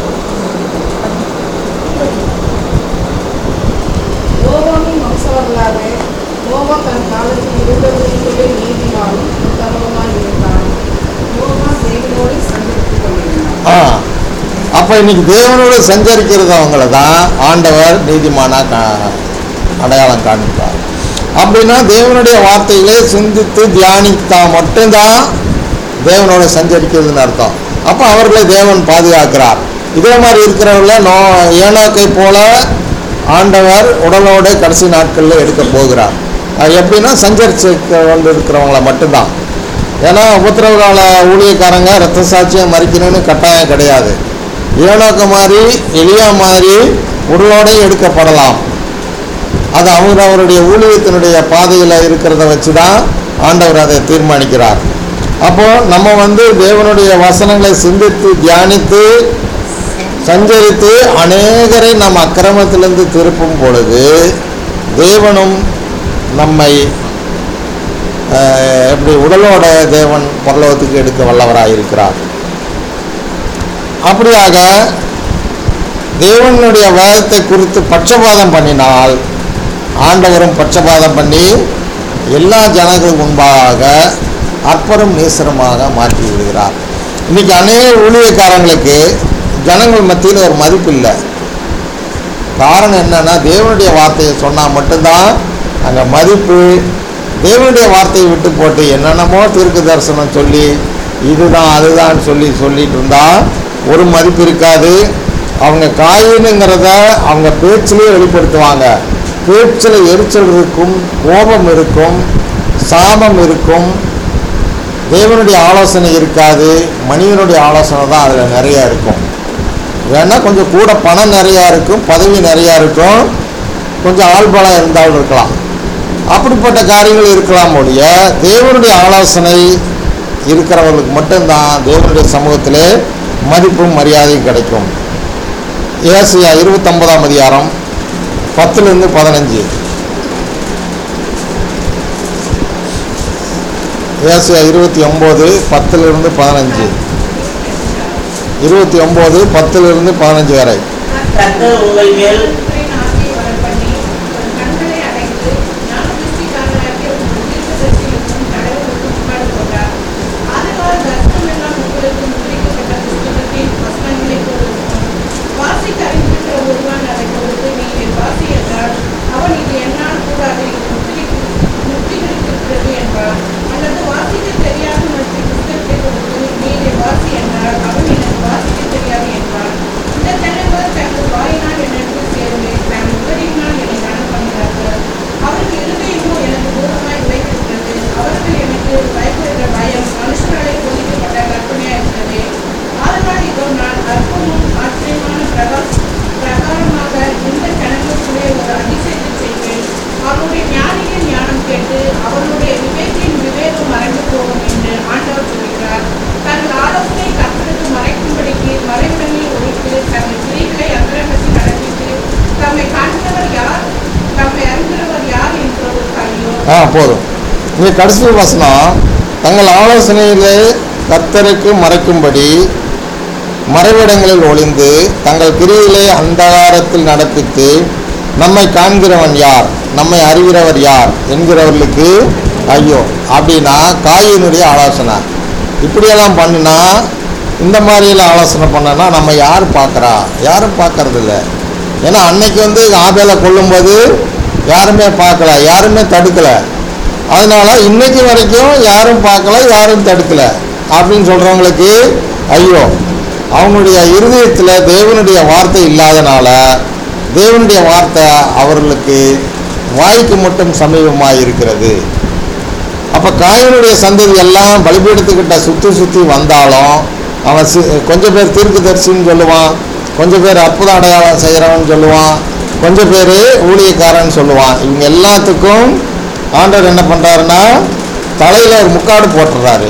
நோவாவின் வம்சவர்களாக நோவா தன் காலத்தில் இருந்தவர்களுக்குள்ளே நீதிமானும் உத்தமமாய் இருந்தான் நோவா தேவனோடு சந்தித்துக் கொண்டிருந்தான் ஆ அப்போ இன்னைக்கு தேவனோடு சஞ்சரிக்கிறது அவங்கள தான் ஆண்டவர் நீதிமானாக கா அடையாளம் காண்பிப்பார் அப்படின்னா தேவனுடைய வார்த்தைகளை சிந்தித்து தியானித்தா மட்டும்தான் தேவனோட சஞ்சரிக்கிறதுன்னு அர்த்தம் அப்போ அவர்களை தேவன் பாதுகாக்கிறார் இதே மாதிரி இருக்கிறவங்கள நோ ஏனோக்கை போல ஆண்டவர் உடலோட கடைசி நாட்களில் எடுக்க போகிறார் அது எப்படின்னா சஞ்சரிச்சு கொண்டு இருக்கிறவங்கள மட்டும்தான் ஏன்னா உபத்திரவ கால ஊழியக்காரங்க ரத்த சாட்சியம் மறிக்கணும்னு கட்டாயம் கிடையாது ஏனோக்க மாதிரி எளியா மாதிரி உடலோடையும் எடுக்கப்படலாம் அது அவங்க அவருடைய ஊழியத்தினுடைய பாதையில் இருக்கிறத வச்சு தான் ஆண்டவர் அதை தீர்மானிக்கிறார் அப்போ நம்ம வந்து தேவனுடைய வசனங்களை சிந்தித்து தியானித்து சஞ்சரித்து அநேகரை நம் அக்கிரமத்திலிருந்து திருப்பும் பொழுது தேவனும் நம்மை அஹ், எப்படி உடலோட தேவன் பரலோகத்துக்கு எடுக்க வல்லவராக இருக்கிறார் அப்படியாக தேவனுடைய வேதத்தை குறித்து பட்சபாதம் பண்ணினால் ஆண்டவரும் பட்சபாதம் பண்ணி எல்லா ஜனங்கள் முன்பாக அற்பரும் நேசரமாக மாற்றி விடுகிறார் இன்னைக்கு அநேக ஊழியக்காரங்களுக்கு ஜனங்கள் மத்தியில் ஒரு மதிப்பு இல்லை காரணம் என்னன்னா தேவனுடைய வார்த்தையை சொன்னால் மட்டும்தான் அங்கே மதிப்பு தேவனுடைய வார்த்தையை விட்டு போட்டு என்னென்னமோ தீர்க்க தரிசனம் சொல்லி இதுதான் அதுதான் சொல்லி சொல்லிட்டு இருந்தா ஒரு மதிப்பு இருக்காது அவங்க காயினுங்கிறத அவங்க பேச்சிலே வெளிப்படுத்துவாங்க பேச்சில் எரிச்சல் இருக்கும் கோபம் இருக்கும் சாபம் இருக்கும் தேவனுடைய ஆலோசனை இருக்காது மனிதனுடைய ஆலோசனை தான் அதில் நிறைய இருக்கும் வேணா கொஞ்சம் கூட பணம் நிறையா இருக்கும் பதவி நிறையா இருக்கும் கொஞ்சம் ஆள்பலம் இருந்தாலும் இருக்கலாம் அப்படிப்பட்ட காரியங்கள் இருக்கலாம் ஒழிய தேவனுடைய ஆலோசனை இருக்கிறவர்களுக்கு மட்டும்தான் தேவனுடைய சமூகத்திலே மதிப்பும் மரியாதையும் கிடைக்கும் ஏசியா இருபத்தொன்பதாம் அதிகாரம் பத்துலேருந்து பதினஞ்சு ஏசியா இருபத்தி ஒம்பது பத்துலேருந்து பதினஞ்சு இருபத்தி ஒம்பது பத்துலேருந்து பதினஞ்சு வரை கர்த்தர் உங்கள் மேல் கர்த்தரின் ஆவியை வரப்பண்ணி, உங்கள் கண்களை அடைத்து, ஞானதிருஷ்டிக்காரராகிய உங்கள் தீர்க்கதரிசிகளுக்கும் தலைவர்களுக்கும் முன்னாடி போட்டார். ஆதலால் தரிசனமெல்லாம் உங்களுக்கு முத்திரிக்கப்பட்ட புஸ்தகத்தின் வசனங்களைப் போல் இருக்கும். வாசிக்க அறிந்திருக்கிற ஒருவன் அதைக் கொடுத்து, நீங்கள் வாசி என்றால், அவன் இது என்னால் கூடாது, இது முத்திரி- முத்திரிக்கப்பட்டிருக்கிறது என்பான். அல்லது வாசிக்கத் தெரியாதவனுக்கு புஸ்தகத்தைக் கொடுத்து, நீங்கள் வாசி என்றால், அவன் எனக்கு வாசிக்கத் தெரியாது என்பான். இந்த ஜனங்கள் தங்கள் வாயினால் என்னிடத்தில் சேர்ந்து, தங்கள் உதடியினால் என்னை கனம் பண்ணுகிறார்கள். அவர்கள் இருதயமோ எனக்கு தூரமாய் உழைத்திருக்கிறது. அவர்கள் எனக்கு பயப்படுகிற பயம் மனுஷராலே போதிக்கப்பட்ட கற்பனையாய் இருக்கிறது. ஆதலால் இதோ நான் அற்பமும் ஆச்சரியமான பிரகாச- பிரகாரமாக இந்த ஜனங்களுக்குள்ளே ஒரு அதிசயத்தை செய்வேன். அவருடைய ஞானியின் ஞானம் கேட்டு அவருடைய விவேகின் விவேகம் மறைந்து போகும் என்று ஆண்டவர் சொல்கிறார் தங்கள் ஆலோசனை கர்த்தருக்கு மறைக்கும்படிக்கு மறைவிடங்களில் ஒழித்து தங்கள் கிரிகளை அந்தரங்கத்தில் நடத்திட்டு தம்மை காண்கிறவர் யார் தம்மை அறிகிறவர் யார் என்கிறவருக்கு ஐயோ ஆ போதும் இங்கே கடைசி வசனம் தங்கள் ஆலோசனையிலே கர்த்தருக்கு மறைக்கும்படி மறைவிடங்களில் ஒளிந்து தங்கள் கிரியிலே அந்தகாரத்தில் நடப்பித்து நம்மை காண்கிறவன் யார் நம்மை அறிகிறவர் யார் என்கிறவர்களுக்கு ஐயோ அப்படின்னா காயினுடைய ஆலோசனை இப்படியெல்லாம் பண்ணுனா இந்த மாதிரியெல்லாம் ஆலோசனை பண்ணனா நம்ம யார் பார்க்குறா யாரும் பார்க்கறதில்ல ஏன்னா அன்னைக்கு வந்து ஆபேலை கொல்லும்போது யாருமே பார்க்கல யாருமே தடுக்கலை அதனால இன்னைக்கு வரைக்கும் யாரும் பார்க்கல யாரும் தடுக்கல அப்படின்னு சொல்றவங்களுக்கு ஐயோ அவங்களுடைய இருதயத்தில் தேவனுடைய வார்த்தை இல்லாதனால தேவனுடைய வார்த்தை அவர்களுக்கு வாய்க்கு மட்டும் சமீபமாக இருக்கிறது அப்போ காயினுடைய சந்ததி எல்லாம் பலிபீடத்துக்கிட்ட சுற்றி சுற்றி வந்தாலும் அவன் சி கொஞ்சம் பேர் தீர்க்கதரிசின்னு சொல்லுவான் கொஞ்சம் பேர் அற்புத அடையாளம் செய்கிறவன் சொல்லுவான் கொஞ்சம் பேர் ஊழியக்காரன் சொல்லுவான் இவங்க எல்லாத்துக்கும் ஆண்டவர் என்ன பண்ணுறாருன்னா தலையில் ஒரு முக்காடு போட்டுடுறாரு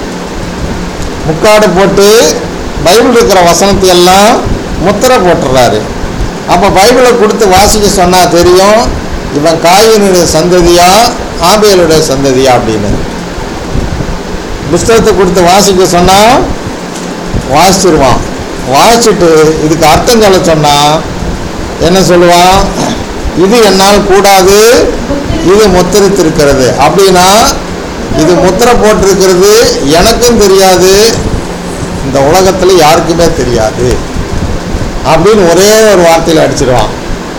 முக்காடு போட்டு பைபிள் இருக்கிற வசனத்தை எல்லாம் முத்திரை போட்டுடுறாரு அப்போ பைபிளை கொடுத்து வாசிக்க சொன்னால் தெரியும் இவன் காயினுடைய சந்ததியா ஆபேலுடைய சந்ததியா அப்படின்னு புஸ்தகத்தை கொடுத்து வாசிக்க சொன்னால் வாசிச்சிருவான் வாசிச்சுட்டு இதுக்கு அர்த்தம் சொல்ல சொன்னால் என்ன சொல்லுவான் இது என்னால் கூடாது இது முத்திரித்திருக்கிறது அப்படின்னா இது முத்திரை போட்டிருக்கிறது எனக்கும் தெரியாது இந்த உலகத்தில் யாருக்குமே தெரியாது அப்படின்னு ஒரே ஒரு வார்த்தையில் அடிச்சிடுவான்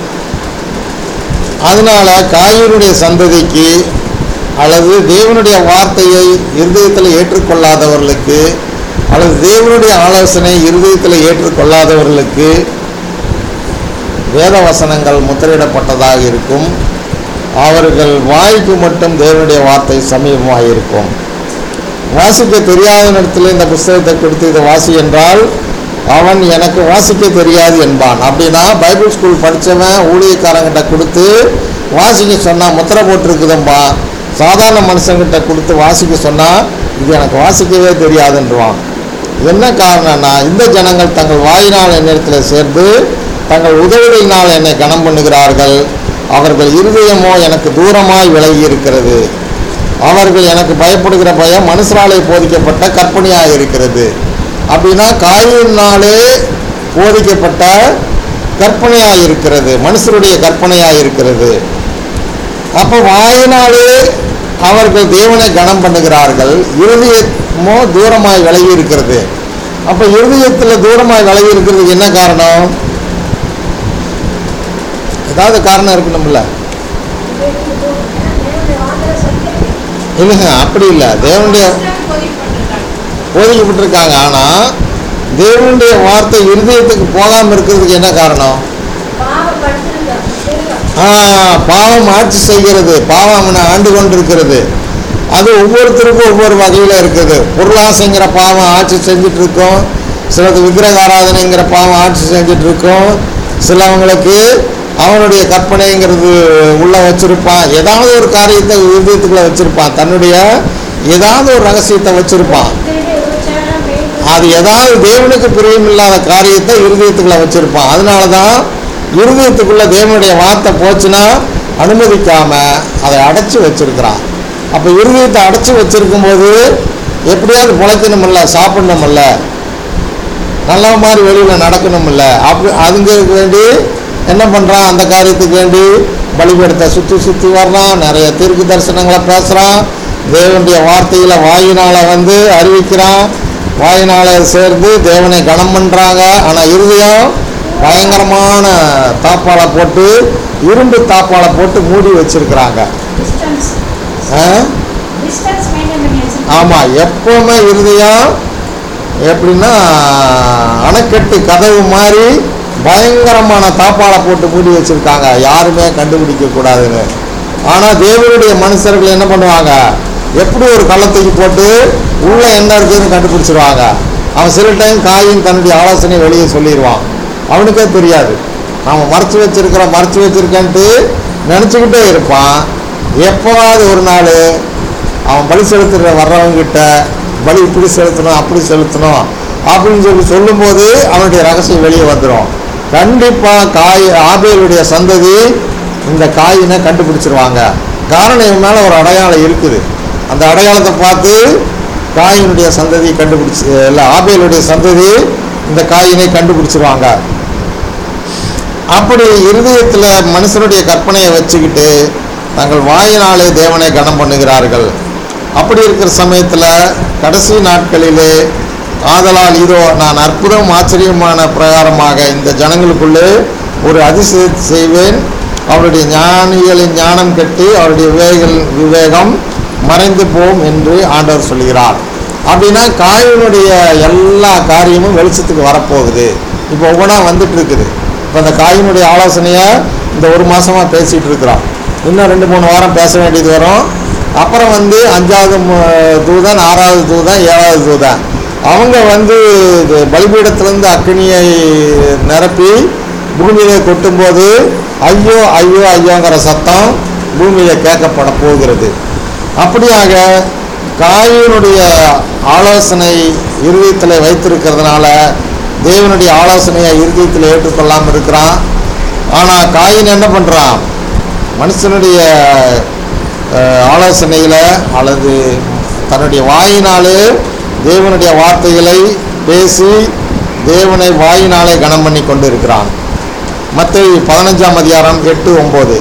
அதனால காயினுடைய சந்ததிக்கு அல்லது தேவனுடைய வார்த்தையை இருதயத்தில் ஏற்றுக்கொள்ளாதவர்களுக்கு அல்லது தேவனுடைய ஆலோசனை இருதயத்தில் ஏற்றுக்கொள்ளாதவர்களுக்கு வேத வசனங்கள் முத்திரையிடப்பட்டதாக இருக்கும் அவர்கள் வாய்க்கு மட்டும் தேவனுடைய வார்த்தை சமீபமாக இருக்கும் வாசிக்க தெரியாத இடத்துல இந்த புஸ்தகத்தை கொடுத்து இதை வாசி என்றால் அவன் எனக்கு வாசிக்க தெரியாது என்பான் அப்படின்னா பைபிள் ஸ்கூல் படித்தவன் ஊழியக்காரங்கிட்ட கொடுத்து வாசிக்க சொன்னா முத்திரை போட்டிருக்குதும்பா சாதாரண மனுஷங்கிட்ட கொடுத்து வாசிக்க சொன்னால் இது எனக்கு வாசிக்கவே தெரியாதுன்றான் என்ன காரணம்னா இந்த ஜனங்கள் தங்கள் வாயினால் என்னிடத்தில் சேர்ந்து தங்கள் உதவிகளினால் என்னை கனம் பண்ணுகிறார்கள் அவர்கள் இருதயமோ எனக்கு தூரமாய் விலகி இருக்கிறது அவர்கள் எனக்கு பயப்படுகிற பயம் மனுஷராலே போதிக்கப்பட்ட கற்பனையாக இருக்கிறது அப்படின்னா காயினாலே போதிக்கப்பட்ட கற்பனையாக இருக்கிறது மனுஷருடைய கற்பனையாக இருக்கிறது அப்போ வாயினாலே அவர்கள் தேவனை கனம் பண்ணுகிறார்கள் இருதயமோ தூரமாய் விலகி இருக்கிறது அப்போ இருதயத்தில் தூரமாய் விலகி இருக்கிறதுக்கு என்ன காரணம் ஏதாவது காரணம் இருக்கணும்ல இல்லைங்க அப்படி இல்லை தேவனுடைய போதிக்கப்பட்டிருக்காங்க போதிக்கப்பட்டிருக்காங்க ஆனால் தேவனுடைய வார்த்தை இருதயத்துக்கு போகாமல் இருக்கிறதுக்கு என்ன காரணம் ஆ, பாவம் ஆட்சி செய்கிறது பாவம் அவனை ஆண்டு கொண்டிருக்கிறது அது ஒவ்வொருத்தருக்கும் ஒவ்வொரு வகையில் இருக்குது பொருளாசைங்கிற பாவம் ஆட்சி செஞ்சுட்டு இருக்கோம் சிலது விக்கிரக ஆராதனைங்கிற பாவம் ஆட்சி செஞ்சுட்டு இருக்கோம் சிலவங்களுக்கு அவனுடைய கற்பனைங்கிறது உள்ள வச்சிருப்பான் ஏதாவது ஒரு காரியத்தை இருதயத்துக்குள்ள வச்சிருப்பான் தன்னுடைய ஏதாவது ஒரு ரகசியத்தை வச்சிருப்பான் அது ஏதாவது தேவனுக்கு பிரியமில்லாத காரியத்தை இருதயத்துக்குள்ள வச்சிருப்பான் அதனால தான் இருதயத்துக்குள்ள தேவனுடைய வார்த்தை போச்சுன்னா அனுமதிக்காம அதை அடைச்சி வச்சிருக்கிறான் அப்போ இருதயத்தை அடைச்சி வச்சிருக்கும் போது எப்படியாவது பிழைக்கணுமில்ல சாப்பிடணுமில்ல நல்ல மாதிரி வெளியில் நடக்கணுமில்ல அப்படி அதுங்களுக்கு வேண்டி என்ன பண்ணுறான் அந்த காரியத்துக்கு வேண்டி பலிபீடத்தை சுற்றி சுற்றி வர்றான் நிறைய தீர்க்கு தரிசனங்களை பேசுகிறான் தேவனுடைய வார்த்தைகளை வாயினால் வந்து அறிவிக்கிறான் வாயினால் சேர்ந்து தேவனை கனம் பண்ணுறாங்க ஆனால் இருதயம் பயங்கரமான தாப்பாலை போட்டு இரும்பு தாப்பாலை போட்டு மூடி வச்சிருக்கிறாங்க ஆ? ஆமாம் எப்பவுமே இருதயம் எப்படின்னா அணைக்கட்டு கதவு மாதிரி பயங்கரமான தாப்பாலை போட்டு மூடி வச்சிருக்காங்க யாருமே கண்டுபிடிக்க கூடாதுன்னு ஆனால் தேவனுடைய மனுஷர்கள் என்ன பண்ணுவாங்க எப்படி ஒரு கள்ளத்துக்கு போட்டு உள்ள என்ன இருக்குதுன்னு கண்டுபிடிச்சிருவாங்க அவன் சில டைம் காயின் தன்னுடைய ஆலோசனை வெளியே சொல்லிடுவான் அவனுக்கே தெரியாது அவன் மறைச்சு வச்சிருக்கிறான் மறைச்சு வச்சிருக்கேன்ட்டு நினச்சிக்கிட்டே இருப்பான் எப்போவாவது ஒரு நாள் அவன் பலி செலுத்துகிற வர்றவங்கிட்ட பலி இப்படி செலுத்தணும் அப்படி செலுத்தணும் அப்படின்னு சொல்லி சொல்லும்போது அவனுடைய ரகசியம் வெளியே வந்துடும் கண்டிப்பாக காய் ஆபேலுடைய சந்ததி இந்த காயினை கண்டுபிடிச்சிருவாங்க காரணம் இவன் மேலே ஒரு அடையாளம் இருக்குது அந்த அடையாளத்தை பார்த்து காயினுடைய சந்ததி கண்டுபிடிச்சி இல்லை ஆபேலுடைய சந்ததி இந்த காயினை கண்டுபிடிச்சிருவாங்க அப்படி இருதயத்தில் மனுஷனுடைய கற்பனையை வச்சுக்கிட்டு தங்கள் வாயினாலே தேவனை கனம் பண்ணுகிறார்கள் அப்படி இருக்கிற சமயத்தில் கடைசி நாட்களிலே ஆதலால் இதோ நான் அற்புதம் ஆச்சரியமான பிரகாரமாக இந்த ஜனங்களுக்குள்ளே ஒரு அதிசயத்தை செய்வேன் அவருடைய ஞானிகளின் ஞானம் கட்டி அவருடைய விவேகல் விவேகம் மறைந்து போம் என்று ஆண்டவர் சொல்கிறார் அப்படின்னா காயினுடைய எல்லா காரியமும் வெளிச்சத்துக்கு வரப்போகுது இப்போ ஒவ்வொன்றா வந்துட்டு இருக்குது இப்போ அந்த காயினுடைய ஆலோசனையை இந்த ஒரு மாசமாக பேசிகிட்டு இருக்கிறோம் இன்னும் ரெண்டு மூணு வாரம் பேச வேண்டியது வரும் அப்புறம் வந்து அஞ்சாவது மு- தூதன் ஆறாவது தூதன் ஏழாவது தூதன் அவங்க வந்து இது பலிபீடத்திலேருந்து அக்னியை நிரப்பி பூமியிலே கொட்டும்போது ஐயோ ஐயோ ஐயோங்கிற சத்தம் பூமியில கேட்கப்பட போகிறது அப்படியாக காயினுடைய ஆலோசனை இருதயத்தில் வைத்திருக்கிறதுனால தேவனுடைய ஆலோசனையை இருதயத்தில் ஏற்றுக்கொள்ளாமல் இருக்கிறான் ஆனால் காயின் என்ன பண்ணுறான் மனுஷனுடைய அஹ், ஆலோசனையில் அல்லது தன்னுடைய வாயினாலே தேவனுடைய வார்த்தைகளை பேசி தேவனை வாயினாலே கனம் பண்ணி கொண்டு இருக்கிறான் மற்ற பதினஞ்சாம் அதிகாரம் எட்டு ஒம்பது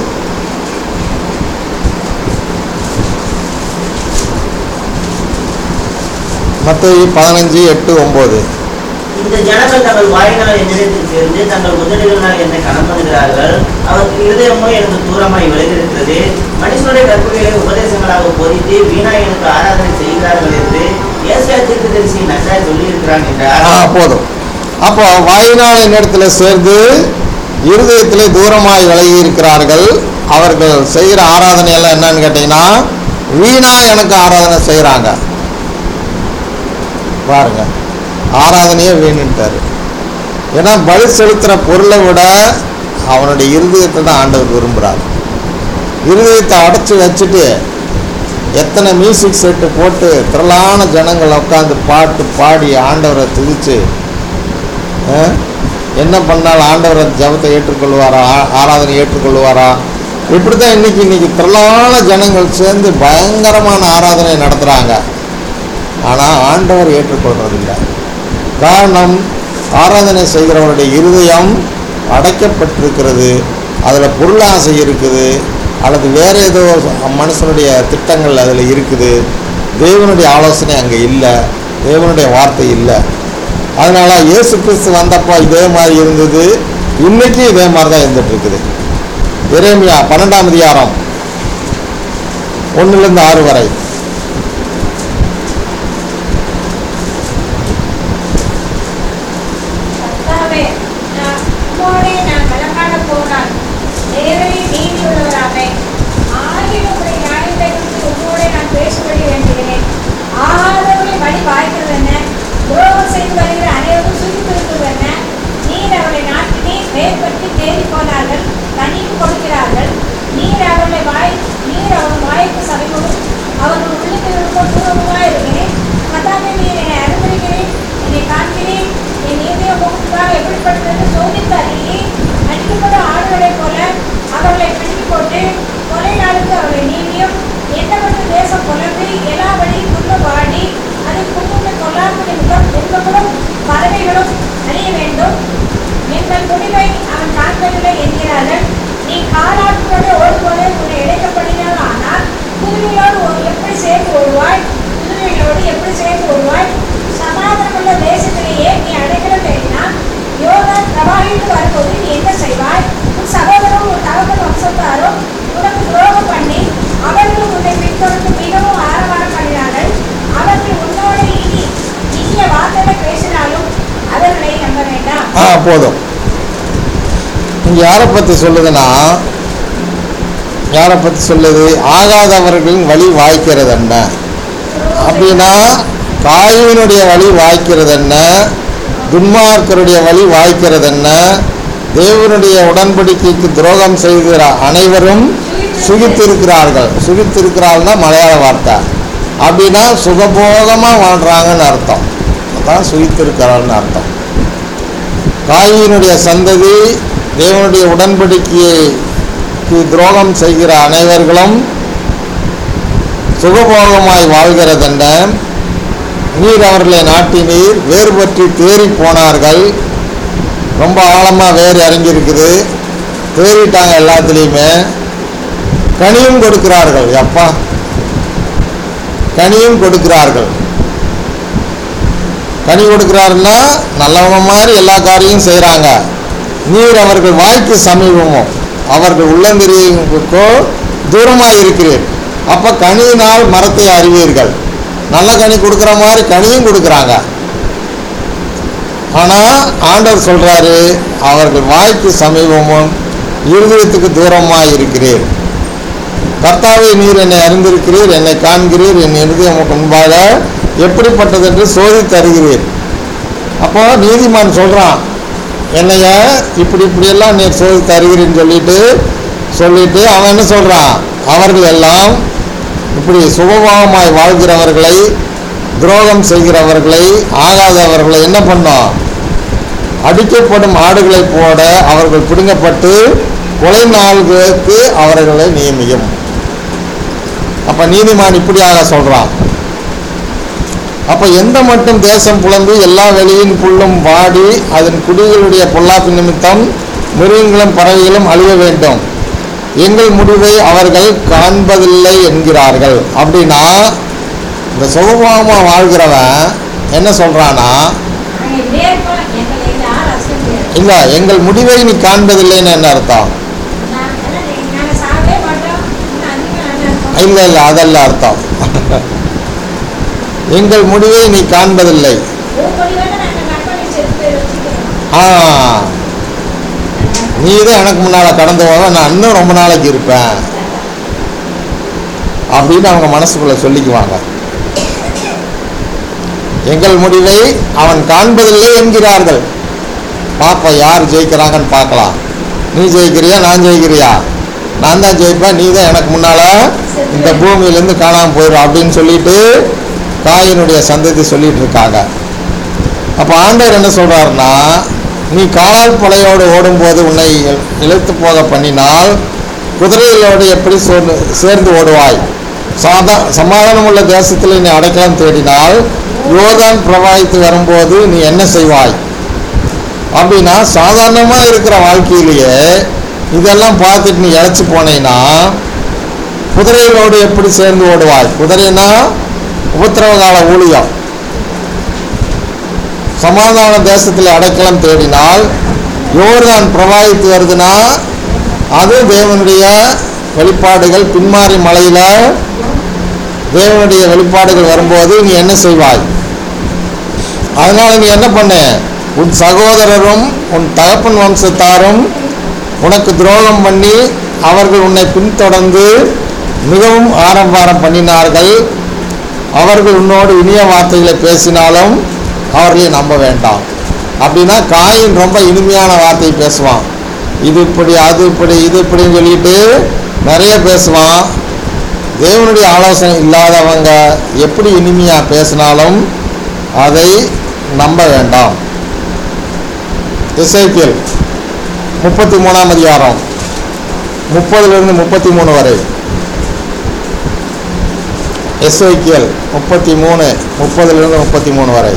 மற்ற பதினஞ்சு எட்டு ஒம்பது இந்த ஜனங்கள் தங்கள் வாயினால் என்னிடத்தில் சேர்ந்து தங்கள் உதடுகளினால் என்னை கனம் பண்ணுகிறார்கள் அவருக்கு இருதயமோ எனக்கு தூரமாய் விலகிருக்கிறது மனுஷனுடைய கற்புகளை உபதேசங்களாக போதித்து வீணாய் எனக்கு ஆராதனை செய்கிறார்கள் என்று ஏசியா தீர்க்கதரிசி நன்றாய் சொல்லியிருக்கிறான் ஆ என்றார் போதும் அப்போ வாயினால் என்னிடத்தில் சேர்ந்து இருதயத்திலே தூரமாய் விலகி இருக்கிறார்கள் அவர்கள் செய்கிற ஆராதனை எல்லாம் என்னன்னு கேட்டிங்கன்னா வீணா எனக்கு ஆராதனை செய்கிறாங்க பாருங்க ஆராதனையே வீணுன்ட்டாரு ஏன்னா பலி செலுத்துகிற பொருளை விட அவனுடைய இருதயத்தை தான் ஆண்டவர் விரும்புகிறார் இருதயத்தை அடைச்சி வச்சுட்டு எத்தனை மியூசிக் செட்டு போட்டு திரளான ஜனங்கள் உட்காந்து பாட்டு பாடி ஆண்டவரை துதிச்சு ஆ? என்ன பண்ணாலும் ஆண்டவர் அந்த ஜபத்தை ஏற்றுக்கொள்வாரா ஆ- ஆராதனை ஏற்றுக்கொள்வாரா இப்படி தான் இன்னைக்கு இன்னைக்கு திரளான ஜனங்கள் சேர்ந்து பயங்கரமான ஆராதனை நடத்துகிறாங்க ஆனால் ஆண்டவர் ஏற்றுக்கொள்றதில்லை காரணம் ஆராதனை செய்கிறவருடைய இருதயம் அடைக்கப்பட்டிருக்கிறது அதில் பொருளாசை இருக்குது அல்லது வேறு ஏதோ மனுஷனுடைய திட்டங்கள் அதில் இருக்குது தேவனுடைய ஆலோசனை அங்கே இல்லை தேவனுடைய வார்த்தை இல்லை அதனால இயேசு கிறிஸ்து வந்தப்போ இதே மாதிரி இருந்தது இன்னைக்கு இதே மாதிரி தான் இருந்துட்டு இருக்குது எரேமியா பன்னெண்டாம் அதிகாரம் ஒன்றுலேருந்து ஆறு வரை கர்த்தாவே, நான் உம்மோடே நான் வழக்காடப் போனால், தேவரே நீதியுள்ளவராமே. ஆகிலும் உம்முடைய நியாயத்தை குறித்து உம்மோடே நான் பேசும்படி வேண்டுகிறேன். ஆகாதவர்களை வழி வாய்க்கிறதென்ன? துரோகம் செய்து வருகிற அனைவரும் சுகித்திருக்கிறதென்ன? நீர் அவர்களை நாட்டினீர், வேர் பற்றி தேறிப் போனார்கள், கனிவு கொடுக்கிறார்கள். நீர் அவர்களை வாய் நீர் அவர்கள் வாய்க்கு சமீபமும் அவர்கள் உள்ளத்திற்கும் தூரமுமாய் இருக்கிறேன் கர்த்தாவே, நீர் என்னை அனுமதிக்கிறேன் என்னை காண்கிறேன் என் இதயம் முகத்துக்காக எப்படிப்பட்டது சோதித்து அறிகிறேன் அடிக்கப்படும் ஆடுகளைப் போல அவர்களை பிடித்து போட்டு கொலை நாளுக்கு அவர்களை நீங்கியும் எண்ணப்பட்ட தேசம் புலம்பி எல்லா வழியும் துன்ப வாடி அதை குங்கும கொல்லாமல் முகம் என்பவர்களும் பறவைகளும் அழிய வேண்டும் எங்கள் முடிவை அவன் காண்பதில்லை என்கிறார்கள் நீ காலாட்களோடு ஓடும்போது உன்னை இழைக்கப்படினால் ஆனால் குதிரையோடு ஒரு எப்படி சேர்ந்து ஓடுவாய் குதிரைகளோடு எப்படி சேர்ந்து ஓடுவாய் சமாதானமுள்ள தேசத்திலேயே நீ அடைக்கலம் தேடினான் யோகான் பிரவாகிட்டு வரும்போது நீ என்ன செய்வாய் உன் சகோதரரும் உன் தகவல் வம்சத்தாரும் உனக்கு துரோகம் பண்ணி அவர்களும் உன்னை பின்தொடர்ந்து மிகவும் ஆரவாரம் பண்ணினார்கள் அவர்கள் உன்னோடு இனி இனிய வார்த்தைகளை பேசினாலும் அவர்களை நம்ப வேண்டாம் ஆ போதும் இங்கே யாரை பற்றி சொல்லுதுன்னா யாரை பற்றி சொல்லுது ஆகாதவர்களின் வழி வாய்க்கிறது என்ன அப்படின்னா காயினுடைய வழி வாய்க்கிறது என்ன துன்மார்க்கருடைய வழி வாய்க்கிறது என்ன தேவனுடைய உடன்படிக்கைக்கு துரோகம் செய்கிற அனைவரும் சுகித்திருக்கிறார்கள் சுகித்திருக்கிறாள்னா மலையாள வார்த்தை அப்படின்னா சுகபோகமாக வாழ்கிறாங்கன்னு அர்த்தம் அதான் சுகித்திருக்கிறாள்னு அர்த்தம் காயினுடைய சந்ததி தேவனுடைய உடன்படிக்கைக்கு துரோகம் செய்கிற அனைவர்களும் சுகபோகமாய் வாழ்கிறதென்ன நீர் அவர்களை நாட்டினீர் வேறு பற்றி தேறி போனார்கள் ரொம்ப ஆழமாக வேர் இறங்கியிருக்குது தேறிட்டாங்க எல்லாத்துலேயுமே கனியும் கொடுக்கிறார்கள் அப்பா கனியும் கொடுக்கிறார்கள் கனி கொடுக்கிறாருன்னா நல்லவங்க மாதிரி எல்லா காரியம் செய்கிறாங்க நீர் அவர்கள் வாய்க்கு சமீபமும் அவர்கள் உள்ளந்திரியங்களுக்கோ தூரமாக இருக்கிறீர் அப்போ கனியினால் மரத்தை அறிவீர்கள் நல்ல கனி கொடுக்குற மாதிரி கனியும் கொடுக்குறாங்க ஆனால் ஆண்டவர் சொல்கிறாரு அவர்கள் வாய்க்கு சமீபமும் இருதயத்துக்கு தூரமாக இருக்கிறீர் கர்த்தாவே நீர் என்னை அறிந்திருக்கிறீர் என்னை காண்கிறீர் என் இருதயம் உமக்கு முன்பாக எப்படிப்பட்டது என்று சோதித்து அறிகிறீர் அப்போ நீதிமான் சொல்கிறான் என்னைய இப்படி இப்படியெல்லாம் நீர் சோதித்து அறிகிறீன்னு சொல்லிட்டு சொல்லிட்டு அவன் என்ன சொல்கிறான் அவர்கள் எல்லாம் இப்படி சுகபோகமாய் வாழ்கிறவர்களை துரோகம் செய்கிறவர்களை ஆகாதவர்களை என்ன பண்ணோம் அடிக்கப்படும் ஆடுகளைப் போட அவர்கள் பிடுங்கப்பட்டு கொலை நாள்களுக்கு அவர்களை நியமியும் அப்ப நீதிமான் இப்படியாக சொல்றான் அப்ப எந்த மட்டும் தேசம் புலம்பி எல்லா வெளியின் புல்லும் வாடி அதன் குடிகளுடைய பொல்லாப்பு நிமித்தம் மிருகங்களும் பறவைகளும் அழிய வேண்டும் எங்கள் முடிவை அவர்கள் காண்பதில்லை என்கிறார்கள் அப்படின்னா இந்த சுகபோகமாக வாழ்கிறவன் என்ன சொல்றானா நாங்கள் இப்படியே இருப்போம் எங்களை யாரும் ரசிக்க முடியாது இல்லை எங்கள் முடிவை நீ காண்பதில்லைன்னு என்ன அர்த்தம் நாங்கள் சாப்பிடவே மாட்டோம் இன்னும் அதிகம் நல்லா இருப்போம் இல்லை இல்லை அதல்ல அர்த்தம் எங்கள் முடிவை நீ காண்பதில்லை ஒவ்வொரு வேளை நாங்கள் கற்பனை செலுத்து வச்சுக்கிறோம் ஆ நீ தான் எனக்கு முன்னால் கடந்து போவ நான் இன்னும் ரொம்ப நாளைக்கு இருப்பேன் அப்படின்னு அவங்க மனசுக்குள்ள சொல்லிக்குவாங்க எங்கள் முடிவை அவன் காண்பதில்லை என்கிறார்கள் பாப்பா யார் ஜெயிக்கிறாங்கன்னு பார்க்கலாம் நீ ஜெயிக்கிறியா நான் ஜெயிக்கிறியா நான் தான் ஜெயிப்பேன் நீ தான் எனக்கு முன்னால இந்த பூமியிலேருந்து காணாமல் போயிடும் அப்படின்னு சொல்லிட்டு காயினுடைய சந்ததி சொல்லிட்டு இருக்காங்க அப்போ ஆண்டவர் என்ன சொல்றாருன்னா நீ காலால் படையோடு ஓடும்போது உன்னை இழுத்து போக பண்ணினால் குதிரைகளோடு எப்படி சோர்ந்து சேர்ந்து ஓடுவாய் சாதா சமாதானம் உள்ள தேசத்தில் நீ அடைக்கலம் தேடினால் யோர்தான் பிரவாகித்து வரும்போது நீ என்ன செய்வாய் அப்படின்னா சாதாரணமாக இருக்கிற வாழ்க்கையிலேயே இதெல்லாம் பார்த்துட்டு நீ இழைச்சி போனீன்னா குதிரைகளோடு எப்படி சேர்ந்து ஓடுவாய் குதிரைனா உபத்திரவகால ஊழியம் சமாதான தேசத்தில் அடைக்கலம் தேடினால் யோர்தான் பிரவாகித்து வருதுன்னா அது தேவனுடைய வெளிப்பாடுகள் பின்மாறி மலையில் தேவனுடைய வெளிப்பாடுகள் வரும்போது நீ என்ன செய்வாய் அதனால நீ என்ன பண்ண உன் சகோதரரும் உன் தகப்பன் வம்சத்தாரும் உனக்கு துரோகம் பண்ணி அவர்கள் உன்னை பின்தொடர்ந்து மிகவும் ஆரம்பாரம் பண்ணினார்கள் அவர்கள் உன்னோடு இனிய வார்த்தைகளை பேசினாலும் அவர்களை நம்ப வேண்டாம் அப்படின்னா காயின் ரொம்ப இனிமையான வார்த்தை பேசுவான் இது இப்படி அது இப்படி இது இப்படின்னு சொல்லிட்டு நிறைய பேசுவான் தேவனுடைய ஆலோசனை இல்லாதவங்க எப்படி இனிமையாக பேசினாலும் அதை நம்ப வேண்டாம் இசைக்கியல் முப்பத்தி மூணாம் அதிகாரம் முப்பதுலேருந்து முப்பத்தி மூணு வரை எஸ்ஐக்கியல் முப்பத்தி மூணு முப்பதுலேருந்து முப்பத்தி மூணு வரை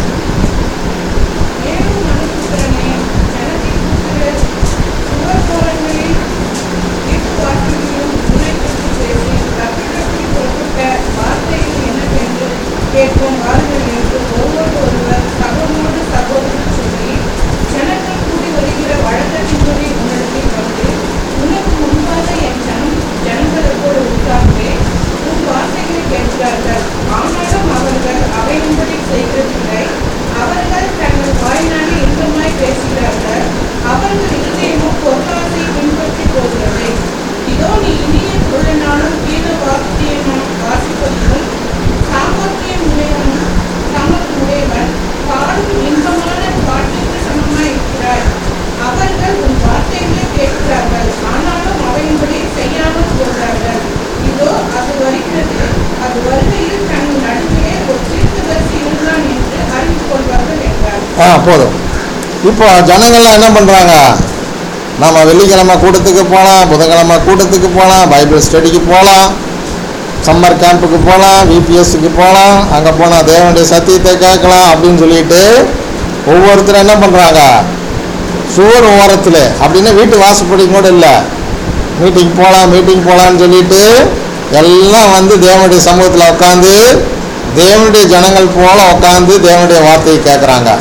ஏழு மனுபுத்திரனே, ஜனத்தின் புத்திரர், சுவர்க்கோலங்களில் வீட்டு வாசல்களிலும் உன்னைக்குறித்து பேசி, கர்த்தரிடத்தில் புறப்பட்ட வார்த்தைகள் என்னவென்று கேட்போம் வாருங்கள் என்று ஒருவருக்கொருவர் சகோதரோடு சகோதரர் சொல்லி, ஜனங்கள் கூடி வருகிற வழக்கத்தின்படி உன்னிடத்தில் வந்து, உனக்கு முன்பாக என் ஜனம் ஜனங்களோடு உட்கார்ந்தே உன் வார்த்தைகளை கேட்கிறார்கள் ஆனாலும் அவர்கள் அவையின்படி செய்கிறதில்லை அவர்கள் தங்கள் வாயினாலே இன்பமாய் பேசுகிறார்கள் அவர்கள் இருதயமோ பொருளாசை பின்பற்றி போகிறது இதோ நீ இனிய குரலினாலும் கீத வாக்கியமும் வாசிப்பதிலும் சாமர்த்தியம் உடையவன் சாமர்த்தியம் உடையவன் பாடும் இன்பமான பாட்டுக்கு சமமாய் இருக்கிறாய் அவர்கள் உன் வார்த்தைகளை கேட்கிறார்கள் ஆனாலும் அவையின்படி செய்யாமல் போகிறார்கள் இதோ அது வருகிறது அது வருகையில் தன் நடுவிலே ஒரு தீர்க்கதரிசி இருந்தான் என்று அறிந்து கொள்வார்கள் என்றார் ஆ போதும் இப்போ ஜனங்கள்லாம் என்ன பண்ணுறாங்க நம்ம வெள்ளிக்கிழமை கூட்டத்துக்கு போகலாம் புதன்கிழமை கூட்டத்துக்கு போகலாம் பைபிள் ஸ்டடிக்கு போகலாம் சம்மர் கேம்புக்கு போகலாம் விபிஎஸ்க்கு போகலாம் அங்கே போனால் தேவனுடைய சத்தியத்தை கேட்கலாம் அப்படின்னு சொல்லிட்டு ஒவ்வொருத்தரும் என்ன பண்ணுறாங்க சுவர் ஓரத்தில் அப்படின்னா வீட்டு வாசப்படி கூட இல்லை மீட்டிங் போகலாம் மீட்டிங் போகலான்னு சொல்லிட்டு எல்லாம் வந்து தேவனுடைய சமூகத்தில் உட்காந்து தேவனுடைய ஜனங்கள் போல உட்காந்து தேவனுடைய வார்த்தையை கேட்குறாங்க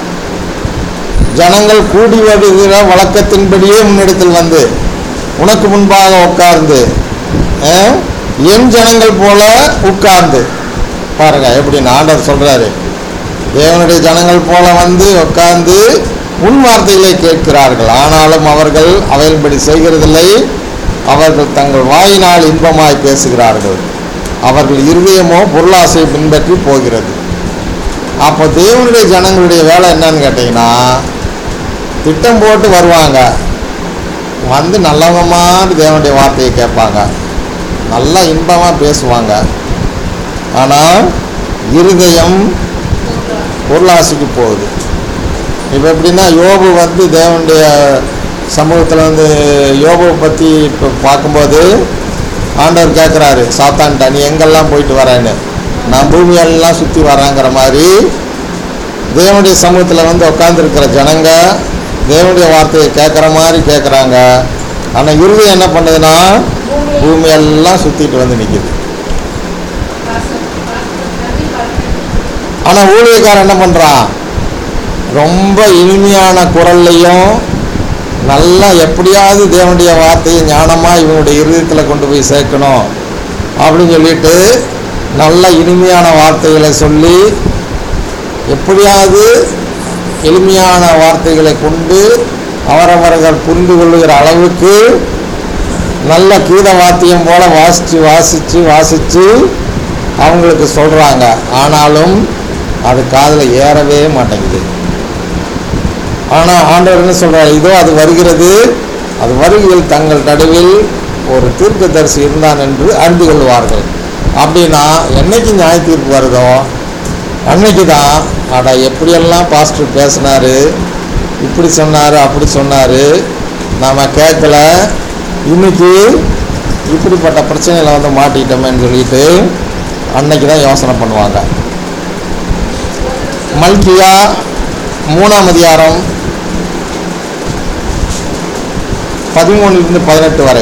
ஜனங்கள் கூடி வருகிற வழக்கத்தின்படியே முன்னிடத்தில் வந்து உனக்கு முன்பாக உட்கார்ந்து அஹ், என் ஜனங்கள் போல உட்கார்ந்து பாருங்க எப்படி ஆண்டவர் சொல்றாரு தேவனுடைய ஜனங்கள் போல வந்து உட்கார்ந்து உன் வார்த்தைகளை கேட்கிறார்கள் ஆனாலும் அவர்கள் அவையின்படி செய்கிறதில்லை அவர்கள் தங்கள் வாயினால் இன்பமாய் பேசுகிறார்கள் அவர்கள் இருதயமோ பொருளாசை பின்பற்றி போகிறது அப்போ தேவனுடைய ஜனங்களுடைய வேலை என்னன்னு கேட்டிங்கன்னா திட்டம் போட்டு வருவாங்க வந்து நல்லவமான தேவனுடைய வார்த்தையை கேட்பாங்க நல்லா இன்பமாக பேசுவாங்க ஆனால் இருதயம் பொருளாசைக்கு போகுது இப்போ எப்படின்னா யோபு வந்து தேவனுடைய சமூகத்தில் வந்து யோபுவை பற்றி இப்போ பார்க்கும்போது ஆண்டவர் கேட்குறாரு சாத்தான்டா நீ எங்கெல்லாம் போயிட்டு வரேன்னு நான் பூமியெல்லாம் சுற்றி வரேங்கிற மாதிரி தேவனுடைய சமூகத்தில் வந்து உட்காந்துருக்கிற ஜனங்க தேவனுடைய வார்த்தையை கேட்குற மாதிரி கேட்குறாங்க ஆனால் இருதயம் என்ன பண்ணுதுன்னா பூமியெல்லாம் சுற்றிட்டு வந்து நிற்கிது ஆனால் ஊழியக்காரன் என்ன பண்ணுறான் ரொம்ப இனிமையான குரல்லையும் நல்லா எப்படியாவது தேவனுடைய வார்த்தையை ஞானமாக இவனுடைய இருதயத்தில் கொண்டு போய் சேர்க்கணும் அப்படின்னு சொல்லிட்டு நல்ல இனிமையான வார்த்தைகளை சொல்லி எப்படியாவது எளிமையான வார்த்தைகளை கொண்டு அவரவர்கள் புரிந்து கொள்ளுகிற அளவுக்கு நல்ல கீத வாத்தியம் போல வாசித்து வாசித்து வாசித்து அவங்களுக்கு சொல்கிறாங்க ஆனாலும் அது காதில் ஏறவே மாட்டேங்குது ஆனால் ஆண்டவர் என்ன சொல்கிறார் இதோ அது வருகிறது அது வருகையில் தங்கள் நடுவில் ஒரு தீர்க்கதரிசி இருந்தான் என்று அறிந்து கொள்வார்கள் அப்படின்னா என்னைக்கு நியாய தீர்ப்பு வருதோ அன்னைக்கு தான் அட எப்படியெல்லாம் பாஸ்டர் பேசினாரு இப்படி சொன்னார் அப்படி சொன்னார் நாம் கேட்கல இன்னைக்கு இப்படிப்பட்ட பிரச்சனையில் வந்து மாட்டிக்கிட்டோமேன்னு சொல்லிட்டு அன்னைக்கு தான் யோசனை பண்ணுவாங்க மல்கியா மூணாம் அதிகாரம் பதிமூணுலேருந்து பதினெட்டு வரை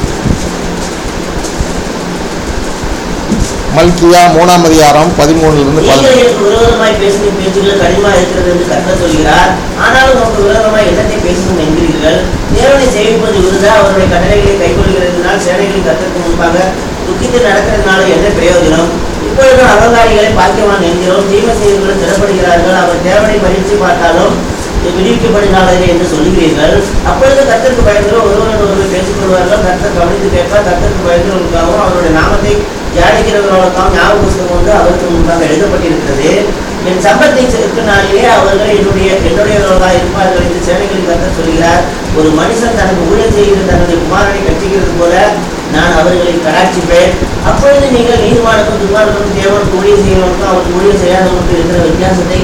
மல்கியா மூணாம் அதிகாரம் பதிமூணுலேருந்து நீங்கள் பதினெட்டு எனக்கு விரோதமாய் பேசும் பேச்சுகள் கடினமா இருக்கிறது என்று கர்த்தர் சொல்கிறார் ஆனாலும் உனக்கு விரோதமாய் என்னத்தை பேசணும் என்கிறீர்கள் தேவனை சேவிப்பது விருதா அவருடைய கட்டளைகளை கைக்கொள்கிறதுனால் சேனைகளின் கர்த்தருக்கு முன்பாக துக்கித்து நடக்கிறதுனால என்ன பிரயோஜனம் இப்பொழுது அகங்காரிகளை பாக்கியவான் என்கிறோம் தீமை செய்வர்கள் திடப்படுகிறார்கள் அவர் தேவனை பரீட்சை பார்த்தாலும் விடுவிக்கப்படுகிறார்கள் என்று சொல்லுகிறீர்கள் அப்பொழுது கர்த்தருக்கு பயந்து ஒருவரோடு ஒருவர் பேசிக் கொள்வார்கள் கர்த்தர் கவனித்து கேட்பார் கர்த்தருக்கு பயந்தவர்களுக்காகவும் அவருடைய நாமத்தை தியானிக்கிறவர்களுக்காகவும் ஞாபக புஸ்தகம் வந்து அவருக்கு முன்பாக எழுதப்பட்டிருக்கிறது என் சம்பத்தை செலுத்த நாளிலே அவர்கள் என்னுடைய என்னுடையவர்களாக இருப்பார்கள் என்று சேனைகளின் கர்த்தர் சொல்கிறார் ஒரு மனுஷன் தனக்கு ஊழியம் செய்கிற தன்னுடைய குமாரனை கட்டுகிறது போல நான் அவர்களை கடாட்சிப்பேன் அப்பொழுது நீங்கள் நீதிமானுக்கும் துன்மானுக்கும் தேவனுக்கு ஊழியம் செய்கிறவனுக்கும் அவருக்கு ஊழியம் செய்யாதவனுக்கும் இருக்கிற வித்தியாசத்தை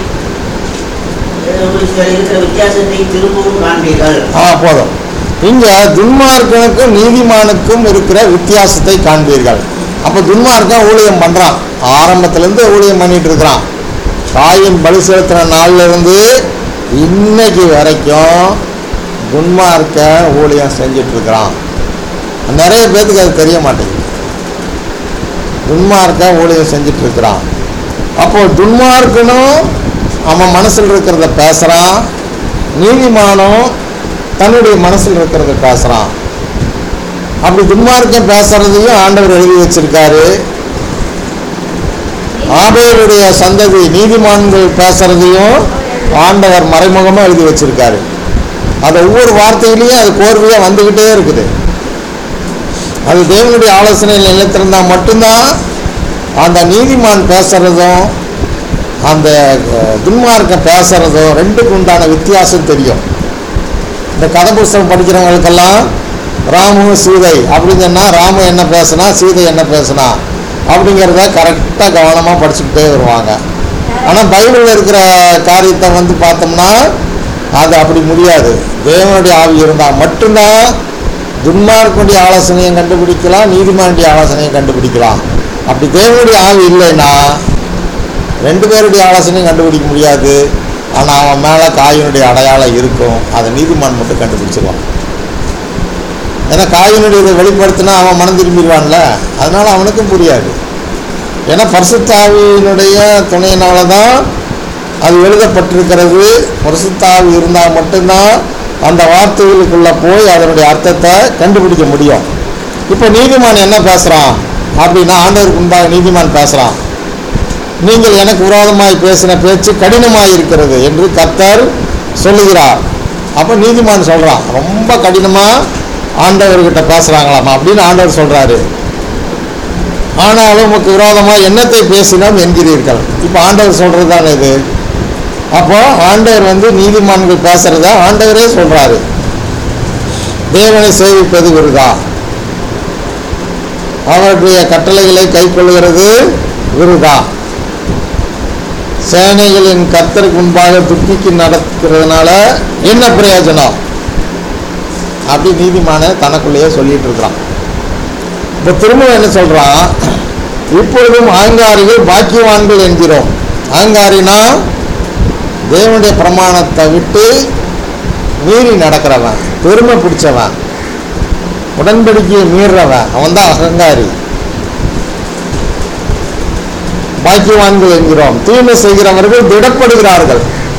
அஹ் இருக்கிற வித்தியாசத்தை திரும்பவும் காண்பீர்கள் ஆ போதும் இங்க துன்மார்க்கனுக்கும் நீதிமானுக்கும் இருக்கிற வித்தியாசத்தை காண்பீர்கள் அப்போ துன்மார்க்கன் ஊழியம் பண்றான் ஆரம்பத்திலேருந்து ஊழியம் பண்ணிட்டு இருக்கிறான் தாயின் பலி செலுத்தின நாள்ல இருந்து இன்னைக்கு வரைக்கும் துன்மார்க்கன் ஊழியம் செஞ்சுட்டு இருக்கிறான் நிறைய பேர்த்துக்கு அது தெரிய மாட்டேங்குது துன்மார்க்கன் ஊழியம் செஞ்சுட்டு இருக்கிறான் அப்போ துன்மார்க்கனும் அவன் மனசில் இருக்கிறத பேசுகிறான் நீதிமானும் தன்னுடைய மனசில் இருக்கிறத பேசுகிறான் அப்படி துன்மார்க்கம் பேசுறதையும் ஆண்டவர் எழுதி வச்சிருக்காரு ஆபேருடைய சந்ததி நீதிமான்கள் பேசுறதையும் ஆண்டவர் மறைமுகமாக எழுதி வச்சிருக்காரு அது ஒவ்வொரு வார்த்தையிலையும் அது கோர்வையாக வந்துக்கிட்டே இருக்குது அது தேவனுடைய ஆலோசனையில் நிலைத்திருந்தால் மட்டும்தான் அந்த நீதிமான் பேசுறதும் அந்த அஹ், துன்மார்க்கம் பேசுறதும் ரெண்டுக்கு உண்டான வித்தியாசம் தெரியும் இந்த கதை புஸ்தகம் படிக்கிறவங்களுக்கெல்லாம் ராமு சீதை அப்படின்னு சொன்னா ராமு என்ன பேசுனா சீதை என்ன பேசுனா அப்படிங்கிறத கரெக்டாக கவனமாக படிச்சுக்கிட்டே வருவாங்க ஆனால் பைபிளில் இருக்கிற காரியத்தை வந்து பார்த்தோம்னா அது அப்படி முடியாது தேவனுடைய ஆவி இருந்தால் மட்டும்தான் துன்மார்க்குடைய ஆலோசனையும் கண்டுபிடிக்கலாம் நீதிமானுடைய நீதிமானுடைய ஆலோசனையை கண்டுபிடிக்கலாம் அப்படி தேவனுடைய ஆவி இல்லைன்னா ரெண்டு பேருடைய ஆலோசனையும் கண்டுபிடிக்க முடியாது ஆனால் அவன் மேலே காயினுடைய அடையாளம் இருக்கும் அதை நீதிமான் மட்டும் கண்டுபிடிச்சிருவான் ஏன்னா காயினுடைய இதை வெளிப்படுத்தினா அவன் மனம் திரும்பிடுவான்ல அதனால அவனுக்கும் புரியாது ஏன்னா பரிசுத்தாவியினுடைய துணையினால தான் அது எழுதப்பட்டிருக்கிறது பரிசுத்தாவி இருந்தால் மட்டும்தான் அந்த வார்த்தைகளுக்குள்ளே போய் அதனுடைய அர்த்தத்தை கண்டுபிடிக்க முடியும் இப்போ நீதிமான் என்ன பேசுகிறான் அப்படின்னா ஆண்டவருக்கு முன்பாக நீதிமான் பேசுகிறான் நீங்கள் எனக்கு விரோதமாய் பேசின பேச்சு கடினமாய் இருக்கிறது என்று கர்த்தர் சொல்லுகிறார் அப்போ நீதிமான் சொல்கிறான் ரொம்ப கடினமாக ஆண்டவர்கிட்ட பேசுகிறாங்களாமா அப்படின்னு ஆண்டவர் சொல்கிறாரு ஆனாலும் உமக்கு விரோதமாக என்னத்தை பேசினோம் என்கிறீர்கள் இப்போ ஆண்டவர் சொல்கிறது தானே இது அப்போ ஆண்டவர் வந்து நீதிமான்கள் பேசுகிறத ஆண்டவரே சொல்கிறாரு தேவனை சேவிப்பது விருதா அவருடைய கட்டளைகளை கைக்கொள்கிறது விருதா சேனைகளின் கர்த்தருக்கு முன்பாக துக்கிக்கு நடக்கிறதுனால என்ன பிரயோஜனம் அப்படி நீதிமான தனக்குள்ளேயே சொல்லிட்டு இருக்கிறான் இப்போ திரும்ப என்ன சொல்றான் இப்பொழுதும் ஆங்காரிகள் பாக்கியவான்கள் என்கிறோம் ஆங்காரினா தேவனுடைய பிரமாணத்தை விட்டு மீறி நடக்கிறவன் பெருமை பிடிச்சவன் உடன்படிக்கையை மீறுறவன் அவன் தான் அகங்காரி பாக்கியவான்கள் என்கிறோம் தீமை செய்கிறவர்கள் திடப்படுகிறார்கள்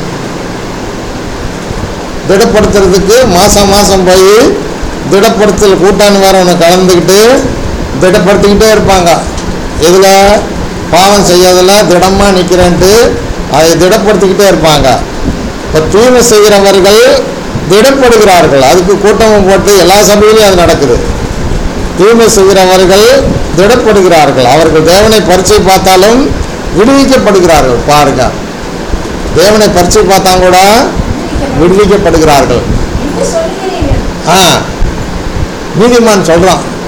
திடப்படுத்துறதுக்கு மாதம் மாதம் போய் திடப்படுத்தல் கூட்டான் வேற ஒன்று கலந்துக்கிட்டு திடப்படுத்திக்கிட்டே இருப்பாங்க இதில் பாவம் செய்யாதல திடமாக நிற்கிறேன்ட்டு அதை திடப்படுத்திக்கிட்டே இருப்பாங்க இப்போ தீமை செய்கிறவர்கள் திடப்படுகிறார்கள் அதுக்கு கூட்டமும் போட்டு எல்லா சபையிலையும் அது நடக்குது தீமை செய்கிறவர்கள் திடப்படுகிறார்கள் அவர்கள் தேவனை பரிச்சை பார்த்தாலும் விடுவிக்கப்படுகிறார்கள் பாருங்க தேவனை பரிச்சை பார்த்தா கூட விடுவிக்கப்படுகிறார்கள் என்று சொல்கிறீர்கள் ஆ நீதிமான் சொல்கிறான்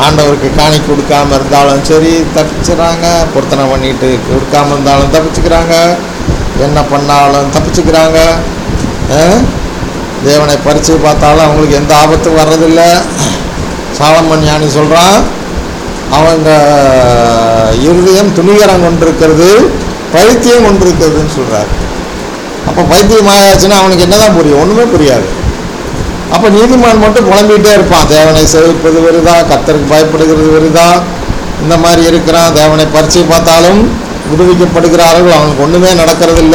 ஆண்டவருக்கு காணி கொடுக்காம இருந்தாலும் சரி தப்பிச்சுறாங்க பொருத்தனை பண்ணிட்டு கொடுக்காம இருந்தாலும் தப்பிச்சுக்கிறாங்க என்ன பண்ணாலும் தப்பிச்சுக்கிறாங்க அஹ்? தேவனை பரிச்சை பார்த்தாலும் அவங்களுக்கு எந்த ஆபத்தும் வர்றதில்லை சாலமன் ஞானி சொல்கிறான் அவங்க இருதயம் துணிகரம் கொண்டிருக்கிறது பைத்தியம் கொண்டிருக்கிறதுன்னு சொல்கிறார் அப்போ பைத்தியம் ஆயாச்சுன்னா அவனுக்கு என்னதான் புரியும் ஒன்றுமே புரியாது அப்போ நீதிமான் மட்டும் புலம்பிகிட்டே இருப்பான் தேவனை சேவிப்பது வருதா கத்தருக்கு பயப்படுகிறது வருதா இந்த மாதிரி இருக்கிறான் தேவனை பரிச்சை பார்த்தாலும் விடுவிக்கப்படுகிறார்கள் அவனுக்கு ஒன்றுமே நடக்கிறதில்ல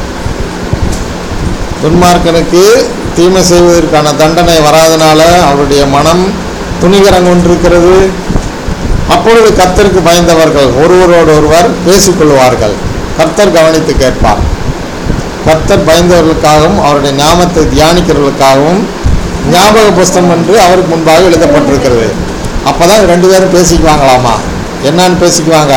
துன்மார்க்கனுக்கு தீமை செய்வதற்கான தண்டனை வராதனால அவருடைய மனம் துணிகரம் கொண்டிருக்கிறது அப்பொழுது கர்த்தருக்கு பயந்தவர்கள் ஒருவரோடு ஒருவர் பேசிக்கொள்வார்கள் கர்த்தர் கவனித்து கேட்பார் கர்த்தர் பயந்தவர்களுக்காகவும் அவருடைய ஞாபகத்தை தியானிக்கிறவர்களுக்காகவும் ஞாபக புஸ்தகம் என்று அவருக்கு முன்பாக எழுதப்பட்டிருக்கிறது அப்பதான் ரெண்டு பேரும் பேசிக்குவாங்களாமா என்னன்னு பேசிக்குவாங்க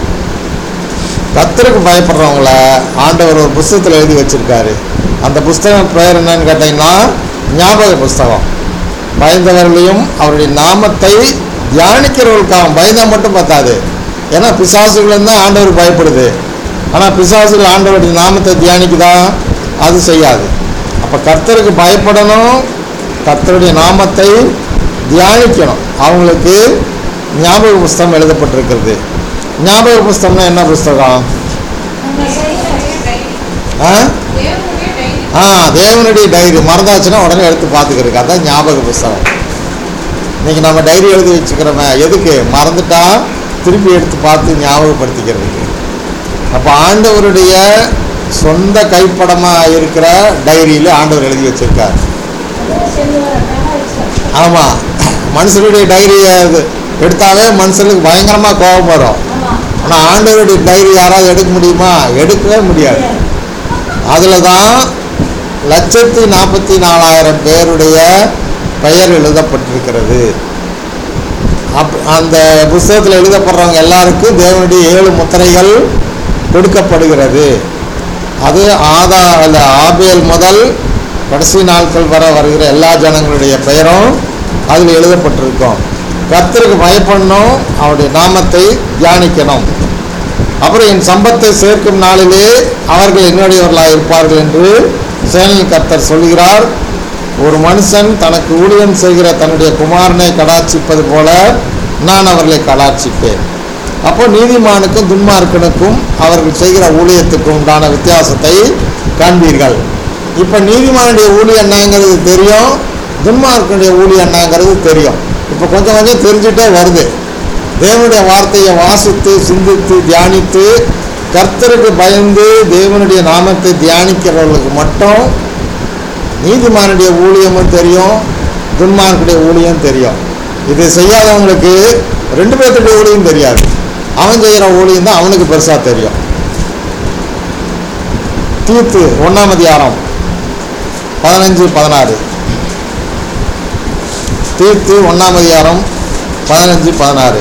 கர்த்தருக்கு பயப்படுறவங்கள ஆண்டவர் ஒரு புஸ்தகத்தில் எழுதி வச்சிருக்காரு அந்த புஸ்தகம் பெயர் என்னன்னு கேட்டீங்கன்னா ஞாபக புஸ்தகம் பயந்தவர்களையும் அவருடைய நாமத்தை தியானிக்கிறவர்களுக்காக பயந்தா மட்டும் பத்தாது ஏன்னா பிசாசுகள் தான் ஆண்டவர் பயப்படுது ஆனால் பிசாசுகள் ஆண்டவருடைய நாமத்தை தியானிக்குதா அது செய்யாது அப்போ கர்த்தருக்கு பயப்படணும் கர்த்தருடைய நாமத்தை தியானிக்கணும் அவங்களுக்கு ஞாபக புஸ்தகம் எழுதப்பட்டிருக்கிறது ஞாபக புஸ்தகம்னா என்ன புஸ்தகம் நம்ம செய்கிற டைரி ஆ தேவனுடைய டைரி ஆ தேவனுடைய டைரி மறந்தாச்சுன்னா உடனே எடுத்து பார்த்துக்கிறதுக்கு அதான் ஞாபக புஸ்தகம் இன்னைக்கு நம்ம டைரி எழுதி வச்சுக்கிறோமே எதுக்கு மறந்துட்டா திருப்பி எடுத்து பார்த்து ஞாபகப்படுத்திக்கிறதுக்கு அப்போ ஆண்டவருடைய சொந்த கைப்படமாக இருக்கிற டைரியில் ஆண்டவர் எழுதி வச்சிருக்கார் அதுவும் சென்று வர பிரகாரிச்சார் ஆமாம் மனுஷனுடைய டைரியை அது எடுத்தாவே மனுஷனுக்கு பயங்கரமாக கோபம் வரும் ஆமாம் ஆனால் ஆண்டவருடைய டைரி யாராவது எடுக்க முடியுமா எடுக்கவே முடியாது அதில் தான் லட்சத்தி நாற்பத்தி நாலாயிரம் பேருடைய பெயர் எழுதப்பட்டிருக்கிறது அப் அந்த புஸ்தகத்தில் எழுதப்படுறவங்க எல்லாருக்கும் தேவனுடைய ஏழு முத்திரைகள் கொடுக்கப்படுகிறது அது ஆதா அல்ல ஆபேல் முதல் கடைசி நாட்கள் வர வருகிற எல்லா ஜனங்களுடைய பெயரும் அதில் எழுதப்பட்டிருக்கும் கர்த்தருக்கு பயப்படணும் அவருடைய நாமத்தை தியானிக்கணும் அப்புறம் என் சம்பத்தை சேர்க்கும் நாளிலே அவர்கள் என்னுடையவர்களாக இருப்பார்கள் என்று சேனல் கர்த்தர் சொல்கிறார் ஒரு மனுஷன் தனக்கு ஊழியம் செய்கிற தன்னுடைய குமாரனை கடாட்சிப்பது போல நான் அவர்களை கடாட்சிப்பேன் அப்போ நீதிமானுக்கும் துன்மார்க்கனுக்கும் அவர்கள் செய்கிற ஊழியத்துக்கும் உண்டான வித்தியாசத்தை காண்பீர்கள் இப்போ நீதிமானுடைய ஊழியம் என்னங்கிறது தெரியும் துன்மார்க்கனுடைய ஊழியம் என்னங்கிறது தெரியும் இப்போ கொஞ்சம் கொஞ்சம் தெரிஞ்சுட்டே வருது தேவனுடைய வார்த்தையை வாசித்து சிந்தித்து தியானித்து கர்த்தருக்கு பயந்து தேவனுடைய நாமத்தை தியானிக்கிறவர்களுக்கு மட்டும் நீதிமானுடைய ஊழியமும் தெரியும் துன்மார்க்குடைய ஊழியம் தெரியும் இது செய்யாதவங்களுக்கு ரெண்டு பேர்த்துடைய ஊழியம் தெரியாது அவன் செய்கிற ஊழியம் தான் அவனுக்கு பெருசாக தெரியும் தீர்த்து ஒன்றாம் அதிகாரம் பதினஞ்சு பதினாறு தீர்த்து ஒன்றாம் அதிகாரம் பதினஞ்சு பதினாறு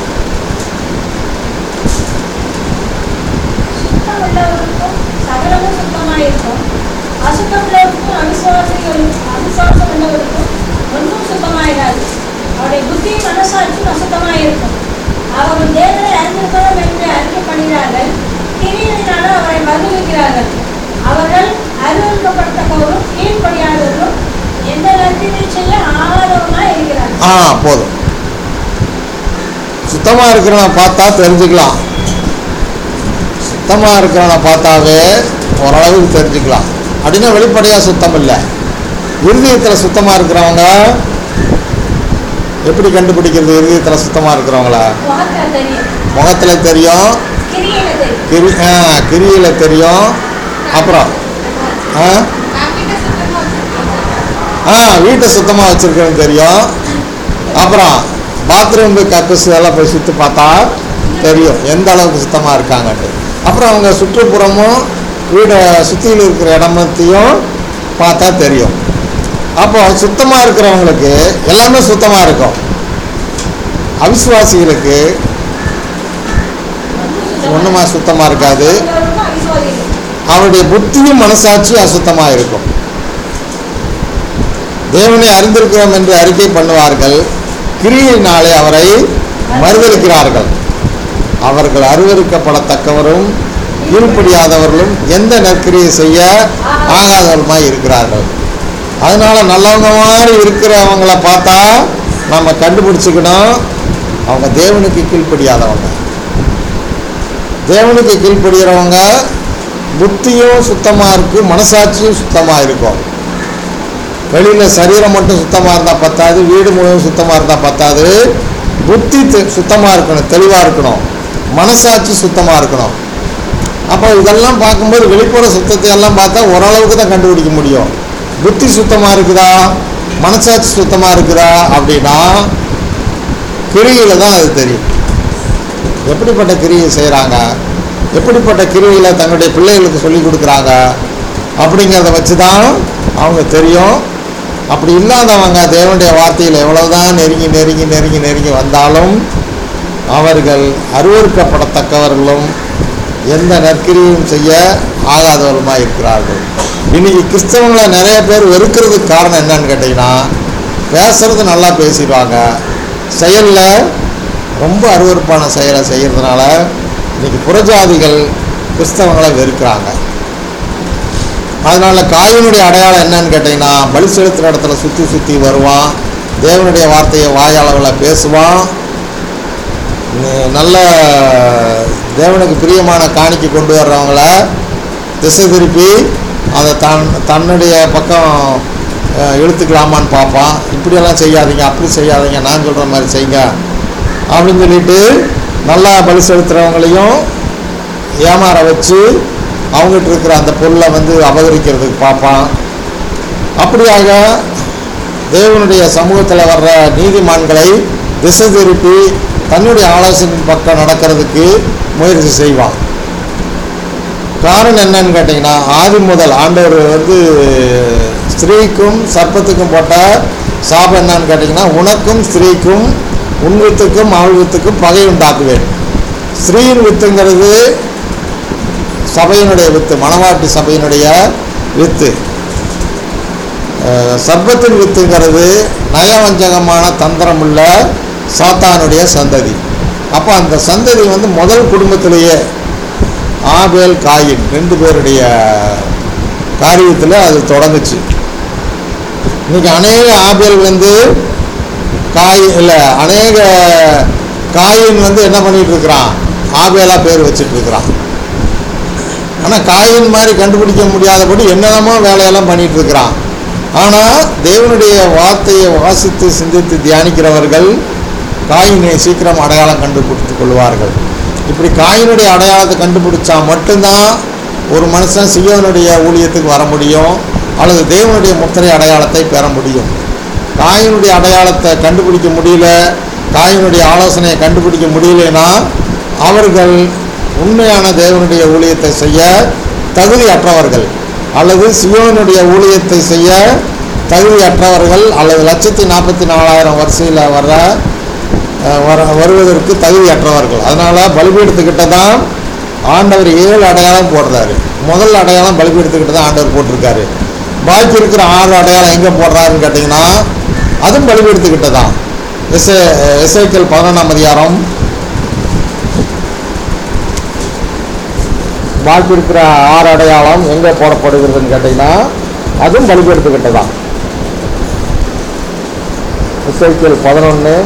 சுத்தம் உள்ளவருக்கும் சகலமும் சுத்தமாயிருக்கும் அசுத்தம் உள்ளவருக்கும் அவிசுவாசிகள் அவிசுவாசம் உள்ளவருக்கும் ஒன்றும் சுத்தமாயிராது அவருடைய புத்தி மனசாட்சியும் அசுத்தமாயிருக்கும் அவர்கள் தேவனை அறிந்திருக்கிறோம் என்று அறிக்கை பண்ணுகிறார்கள் கிரியினால அவரை மகிழ்கிறார்கள் அவர்கள் அறிவிக்கப்பட்டவரும் கீழ்ப்படியாதவர்களும் எந்த நன்றியை செய்ய ஆகாதவர்களாக இருக்கிறார்கள் ஆ போதும் சுத்தமாக இருக்கிறவனை பார்த்தா தெரிஞ்சுக்கலாம் சுத்தமாக இருக்கிறவனை பார்த்தாவே ஓரளவுக்கு தெரிஞ்சுக்கலாம் அப்படின்னா வெளிப்படையாக சுத்தம் இல்லை இருதயத்தில் சுத்தமாக இருக்கிறவங்க எப்படி கண்டுபிடிக்கிறது இருதயத்தில் சுத்தமாக இருக்கிறவங்கள முகத்தில் தெரியும் முகத்தில் தெரியும் கிரியில தெரியும் கிரி ஆ கிரியில் தெரியும் அப்புறம் ஆ நான் கிட்ட சுத்தமா வச்சிருக்கேன் ஆ வீட்டை சுத்தமாக வச்சுருக்கேன்னு தெரியும் அப்புறம் பாத்ரூம் போய் கக்கூசு எல்லாம் போய் சுற்றி பார்த்தா தெரியும் எந்த அளவுக்கு சுத்தமாக இருக்காங்கன்ட்டு அப்புறம் அவங்க சுற்றுப்புறமும் வீடை சுற்றியில் இருக்கிற இடமத்தையும் பார்த்தா தெரியும் அப்போ சுத்தமாக இருக்கிறவங்களுக்கு எல்லாமே சுத்தமாக இருக்கும் அவிசுவாசிகளுக்கு ஒண்ணுமா சுத்தமா இருக்காது. உள்ளவருக்கும் அவிசுவாசிகள் அவருடைய புத்தியும் மனசாட்சியும் அசுத்தமாக இருக்கும் தேவனை அறிந்திருக்கிறோம் என்று அறிக்கை பண்ணுவார்கள் கிரியினாலே அவரை மறுதலிக்கிறார்கள் அவர்கள் அருவருக்கப்படத்தக்கவரும் கீழ்ப்படியாதவர்களும் எந்த நற்கிரியை செய்ய ஆகாதவருமாய் இருக்கிறார்கள் அதனால நல்லவங்க மாதிரி இருக்கிறவங்கள பார்த்தா நம்ம கண்டுபிடிச்சிக்கணும் அவங்க தேவனுக்கு கீழ்ப்படியாதவங்க தேவனுக்கு கீழ்ப்படுகிறவங்க புத்தியும் சுத்தமாக இருக்கும் மனசாட்சியும் சுத்தமாக இருக்கும் வெளியில் சரீரம் மட்டும் சுத்தமாக இருந்தால் பத்தாது வீடு முழுவதும் சுத்தமாக இருந்தால் பத்தாது புத்தி சுத்தமாக இருக்கணும் தெளிவாக இருக்கணும் மனசாட்சி சுத்தமாக இருக்கணும் அப்போ இதெல்லாம் பார்க்கும்போது வெளிப்புற சுத்தத்தை எல்லாம் பார்த்தா ஓரளவுக்கு தான் கண்டுபிடிக்க முடியும் புத்தி சுத்தமாக இருக்குதா மனசாட்சி சுத்தமாக இருக்குதா அப்படின்னா கிரியில் தான் அது தெரியும் எப்படிப்பட்ட கிரியை செய்கிறாங்க எப்படிப்பட்ட கிரிகளை தன்னுடைய பிள்ளைகளுக்கு சொல்லி கொடுக்குறாங்க அப்படிங்கிறத வச்சு தான் அவங்க தெரியும் அப்படி இல்லாதவங்க தேவனுடைய வார்த்தையில் எவ்வளவுதான் நெருங்கி நெருங்கி நெருங்கி நெருங்கி வந்தாலும் அவர்கள் அருவருக்கப்படத்தக்கவர்களும் எந்த நற்கிரியும் செய்ய ஆகாதவர்களுமாக இருக்கிறார்கள் இன்னைக்கு கிறிஸ்தவங்களை நிறைய பேர் வெறுக்கிறதுக்கு காரணம் என்னன்னு கேட்டிங்கன்னா பேசுறது நல்லா பேசிடுவாங்க செயலில் ரொம்ப அருவருப்பான செயலை செய்கிறதுனால இன்னைக்கு புறஜாதிகள் கிறிஸ்தவங்களை வெறுக்கிறாங்க அதனால் காயினுடைய அடையாளம் என்னன்னு கேட்டிங்கன்னா பலி செலுத்துகிற இடத்துல சுற்றி சுற்றி வருவான் தேவனுடைய வார்த்தையை வாயளவில் பேசுவான் ந- நல்ல தேவனுக்கு பிரியமான காணிக்கை கொண்டு வர்றவங்கள திசை திருப்பி அதை தன் தன்னுடைய பக்கம் அஹ், இழுத்துக்கலாமான்னு பார்ப்பான் இப்படியெல்லாம் செய்யாதீங்க அப்படி செய்யாதீங்க நான் சொல்கிற மாதிரி செய்யுங்க அப்படின்னு சொல்லிட்டு நல்லா பலி செலுத்துகிறவங்களையும் ஏமாற வச்சு அவங்ககிட்ட இருக்கிற அந்த பொருளை வந்து அபகரிக்கிறதுக்கு பார்ப்பான் அப்படியாக தேவனுடைய சமூகத்தில் வர்ற நீதிமான்களை திசை திருப்பி தன்னுடைய ஆலோசனையின் பக்கம் நடக்கிறதுக்கு முயற்சி செய்வான் காரணம் என்னன்னு கேட்டிங்கன்னா ஆதி முதல் ஆண்டவர் வந்து ஸ்திரீக்கும் சர்ப்பத்துக்கும் போட்ட சாபம் என்னன்னு கேட்டிங்கன்னா உனக்கும் ஸ்திரீக்கும் உன் வித்துக்கும் அவள் வித்துக்கும் பகை உண்டாக்குவேன் ஸ்திரீயின் வித்துங்கிறது சபையினுடைய வித்து மணவாட்டி சபையினுடைய வித்து அஹ், சர்ப்பத்தின் வித்துங்கிறது நயவஞ்சகமான தந்திரமுள்ள சாத்தானுடைய சந்ததி அப்போ அந்த சந்ததி வந்து முதல் குடும்பத்திலேயே ஆபேல் காயின் ரெண்டு பேருடைய காரியத்தில் அது தொடங்குச்சு இன்னைக்கு அநேக ஆபேல் வந்து காய் இல்லை அநேக காயின் வந்து என்ன பண்ணிட்டு இருக்கிறான் ஆபேலா பேர் வச்சுட்டு இருக்கிறான் ஆனால் காயின் மாதிரி கண்டுபிடிக்க முடியாதபடி என்னென்னமோ வேலையெல்லாம் பண்ணிட்டு இருக்கிறான் ஆனால் தேவனுடைய வார்த்தையை வாசித்து சிந்தித்து தியானிக்கிறவர்கள் காயினை சீக்கிரம் அடையாளம் கண்டுபிடித்துக் கொள்வார்கள் இப்படி காயினுடைய அடையாளத்தை கண்டுபிடிச்சா மட்டும்தான் ஒரு மனுஷன் சியோனுடைய ஊழியத்துக்கு வர முடியும் அல்லது தேவனுடைய முத்திரை அடையாளத்தை பெற முடியும் காயினுடைய அடையாளத்தை கண்டுபிடிக்க முடியல காயினுடைய ஆலோசனையை கண்டுபிடிக்க முடியலனா அவர்கள் உண்மையான தேவனுடைய ஊழியத்தை செய்ய தகுதியற்றவர்கள் அல்லது சியோனுடைய ஊழியத்தை செய்ய தகுதியற்றவர்கள் அல்லது லட்சத்தி நாற்பத்தி நாலாயிரம் வரிசையில் வர்ற அஹ், வர வருவதற்கு தகுதியற்றவர்கள் அதனால் பலிபீடத்துக்கிட்ட தான் ஆண்டவர் ஏழு அடையாளம் போடுறாரு முதல் அடையாளம் பலிபீடத்துக்கிட்ட தான் ஆண்டவர் போட்டிருக்காரு பாக்கி இருக்கிற ஆறு அடையாளம் எங்கே போடுறாருன்னு கேட்டிங்கன்னா அதுவும் பலிபீடத்துக்கிட்ட தான் எஸ்ஏ எஸ்ஐக்கல் பதினொன்றாம் அதிகாரம் பாக்கி இருக்கிற ஆறு அடையாளம் எங்கே போடப்படுகிறதுன்னு கேட்டிங்கன்னா அதுவும் பலிபீடத்துக்கிட்ட தான் எஸ்ஐக்கல் பதினொன்று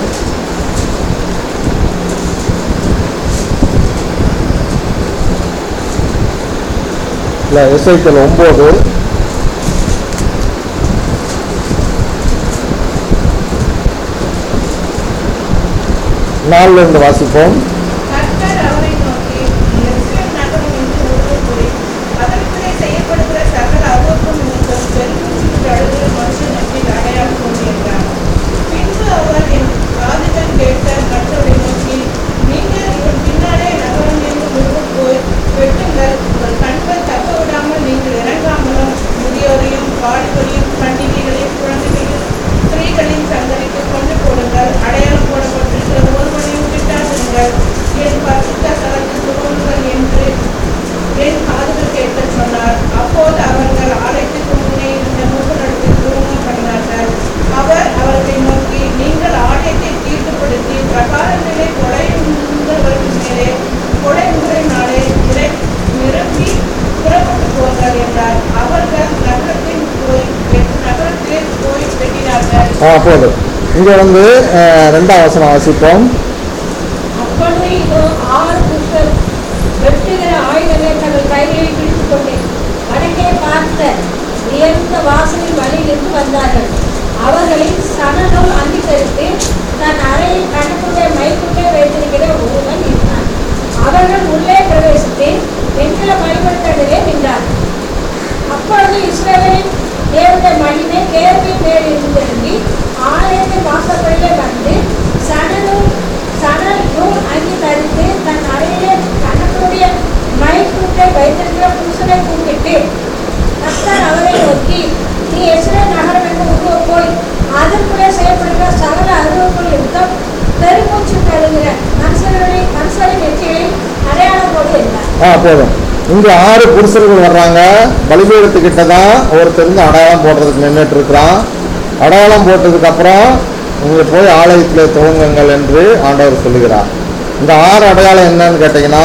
இல்லை எஸ்ஐக்கல் ஒம்பது நாலுல இருந்து வாசிப்போம் கர்த்தர் அவரை நோக்கி எருசலேம் நகரம் என்று ஒருவருக்குள்ளே அதற்குள்ளே செய்யப்படுகிற சகல அருவருக்கும் நிமித்தம் பெருமூச்சு அழுகிற மனுஷன் என்று அடையாளம் கொண்டிருந்தார் பின்பு அவர் என் காதுகள் கேட்ட கர்த்தரை நோக்கி நீங்கள் இவன் பின்னாலே நகரம் என்று முன்பு போய் வெட்டுங்கள் உங்கள் கண்கள் தப்ப விடாமல் நீங்கள் இறங்காமலும் முதியோரையும் பாடுகளையும் கண்ணிகைகளையும் குழந்தைகளையும் ஸ்திரீகளின் சந்ததிக்கு கொண்டு போடுங்கள் அடையாளம் போடப்பட்டிருக்கிற ஒருவனையும் விட்டாதிருங்கள் ஆ போதும் இங்கே வந்து அஹ், ரெண்டாம் வசனம் வாசிப்போம் அப்பொழுது இதோ ஆறு புருஷர் வெட்டுகிற ஆயுதங்களை தங்கள் கைகளில் பிடித்துக் கொண்டு வடக்கே பார்த்த உயர்ந்த வாசலின் வழியிலிருந்து வந்தார்கள் அவர்களில் சணநூல் அங்கி தரித்து தன் அறையில் கணக்குள்ளே மைக்குள்ளே வைத்திருக்கிற ஒருவன் இருந்தான் அவர்கள் உள்ளே பிரவேசித்து வெண்கல பயன்படுத்தவே நின்றார் அப்பொழுது இஸ்ரவேலின் தேவனுடைய மகிமை கேள்வியின் மேல் இருந்திறங்கி ஆலயத்தின் வாசப்படியிலே வந்து சணநூல் சணல் நூல் அங்கி தரித்து தன் அறையிலே கணக்குடைய மைக்கூட்டை வைத்திருக்கிற புருஷனை கூப்பிட்டு கர்த்தர் அவரை நோக்கி நீ எஸ்ரே நகரம் என்று உருவ போய் அதற்குள்ளே செயல்படுகிற சகல அருவக்குள் யுத்தம் பெருமூச்சு கழுகிற மனுஷர்களை மனுஷரின் நெற்றிகளில் அடையாளம் போடு என்றார் ஆ போதும் இங்கே ஆறு புருஷர்கள் வர்றாங்க பலிபீடத்துக்கிட்ட தான் ஒருத்தர் இருந்து அடையாளம் போடுறதுக்கு நின்றுட்டு இருக்கிறான் அடையாளம் போட்டதுக்கு அப்புறம் இங்கே போய் ஆலயத்தில் துவங்குங்கள் என்று ஆண்டவர் சொல்லுகிறார் இந்த ஆறு அடையாளம் என்னன்னு கேட்டிங்கன்னா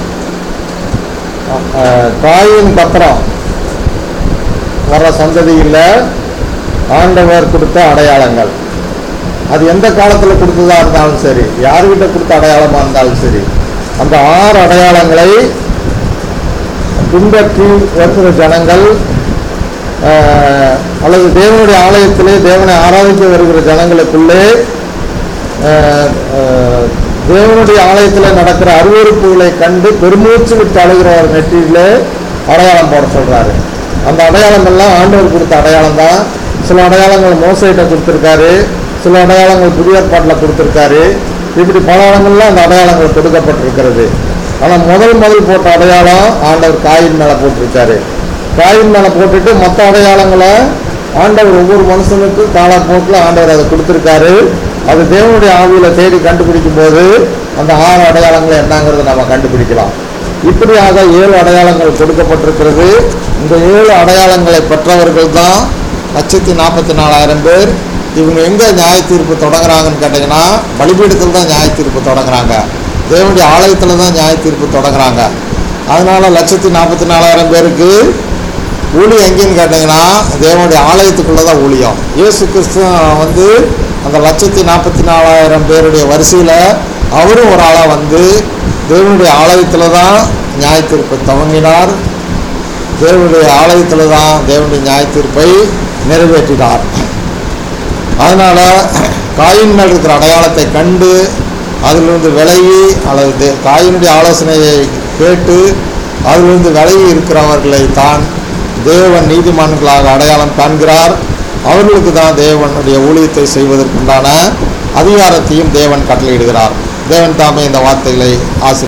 அஹ், காயின் பத்திரம் வர்ற சந்ததியில் ஆண்டவர் கொடுத்த அடையாளங்கள் அது எந்த காலத்தில் கொடுத்ததா இருந்தாலும் சரி யாருக்கிட்ட கொடுத்த அடையாளமாக இருந்தாலும் சரி அந்த ஆறு அடையாளங்களை பின்பற்றி வருகிற ஜனங்கள் ஆஹ், அல்லது தேவனுடைய ஆலயத்திலே தேவனை ஆராதிக்க வருகிற ஜனங்களுக்குள்ளே ஆஹ், ஆஹ், தேவனுடைய ஆலயத்தில் நடக்கிற அருவறுப்புகளை கண்டு பெருமூச்சு விட்டு அழுகிற ஒரு நெற்றியிலே அடையாளம் போட சொல்றாரு அந்த அடையாளம் எல்லாம் ஆண்டவர் கொடுத்த அடையாளம் தான் சில அடையாளங்கள் மோசையிட்ட கொடுத்துருக்காரு சில அடையாளங்கள் புதிய ஏற்பாட்டில் கொடுத்துருக்காரு இப்படி பல இடங்கள்ல அந்த அடையாளங்கள் கொடுக்கப்பட்டிருக்கிறது ஆனால் முதல் முதல் போட்ட அடையாளம் ஆண்டவர் காயின் மேலே போட்டிருக்காரு காயின் மேலே போட்டுட்டு மற்ற அடையாளங்களை ஆண்டவர் ஒவ்வொரு மனுஷனுக்கும் காலப்போக்கில் ஆண்டவர் அதை கொடுத்துருக்காரு அது தேவனுடைய ஆவியில் தேடி கண்டுபிடிக்கும் போது அந்த ஆறு அடையாளங்களை என்னங்கிறத நம்ம கண்டுபிடிக்கலாம் இப்படியாக ஏழு அடையாளங்கள் கொடுக்கப்பட்டிருக்கிறது இந்த ஏழு அடையாளங்களை பெற்றவர்கள் தான் லட்சத்தி நாற்பத்தி நாலாயிரம் பேர் இவங்க எங்கே நியாய தீர்ப்பு தொடங்குறாங்கன்னு கேட்டிங்கன்னா பலிபீடத்தில் தான் நியாய தீர்ப்பு தொடங்குறாங்க தேவனுடைய ஆலயத்தில் தான் நியாய தீர்ப்பு தொடங்குறாங்க அதனால லட்சத்தி நாற்பத்தி நாலாயிரம் பேருக்கு ஊழியம் எங்கேன்னு கேட்டிங்கன்னா தேவனுடைய ஆலயத்துக்குள்ளே தான் ஊழியம் இயேசு கிறிஸ்து வந்து அந்த லட்சத்தி நாற்பத்தி நாலாயிரம் பேருடைய வரிசையில் அவரும் ஒரு ஆளாக வந்து தேவனுடைய ஆலயத்தில் தான் நியாய தீர்ப்பை துவங்கினார் தேவனுடைய ஆலயத்தில் தான் தேவனுடைய நியாய தீர்ப்பை நிறைவேற்றினார் அதனால் காயின் மேல் இருக்கிற அடையாளத்தை கண்டு அதிலிருந்து விலகி அல்லது தே- காயினுடைய ஆலோசனையை கேட்டு அதிலிருந்து விலகி இருக்கிறவர்களை தான் தேவன் நீதிமான்களாக அடையாளம் காண்கிறார் அவர்களுக்கு தான் தேவனுடைய ஊழியத்தை செய்வதற்குண்டான அதிகாரத்தையும் தேவன் கட்டளையிடுகிறார் தேவன் தாமே இந்த வார்த்தைகளை ஆசி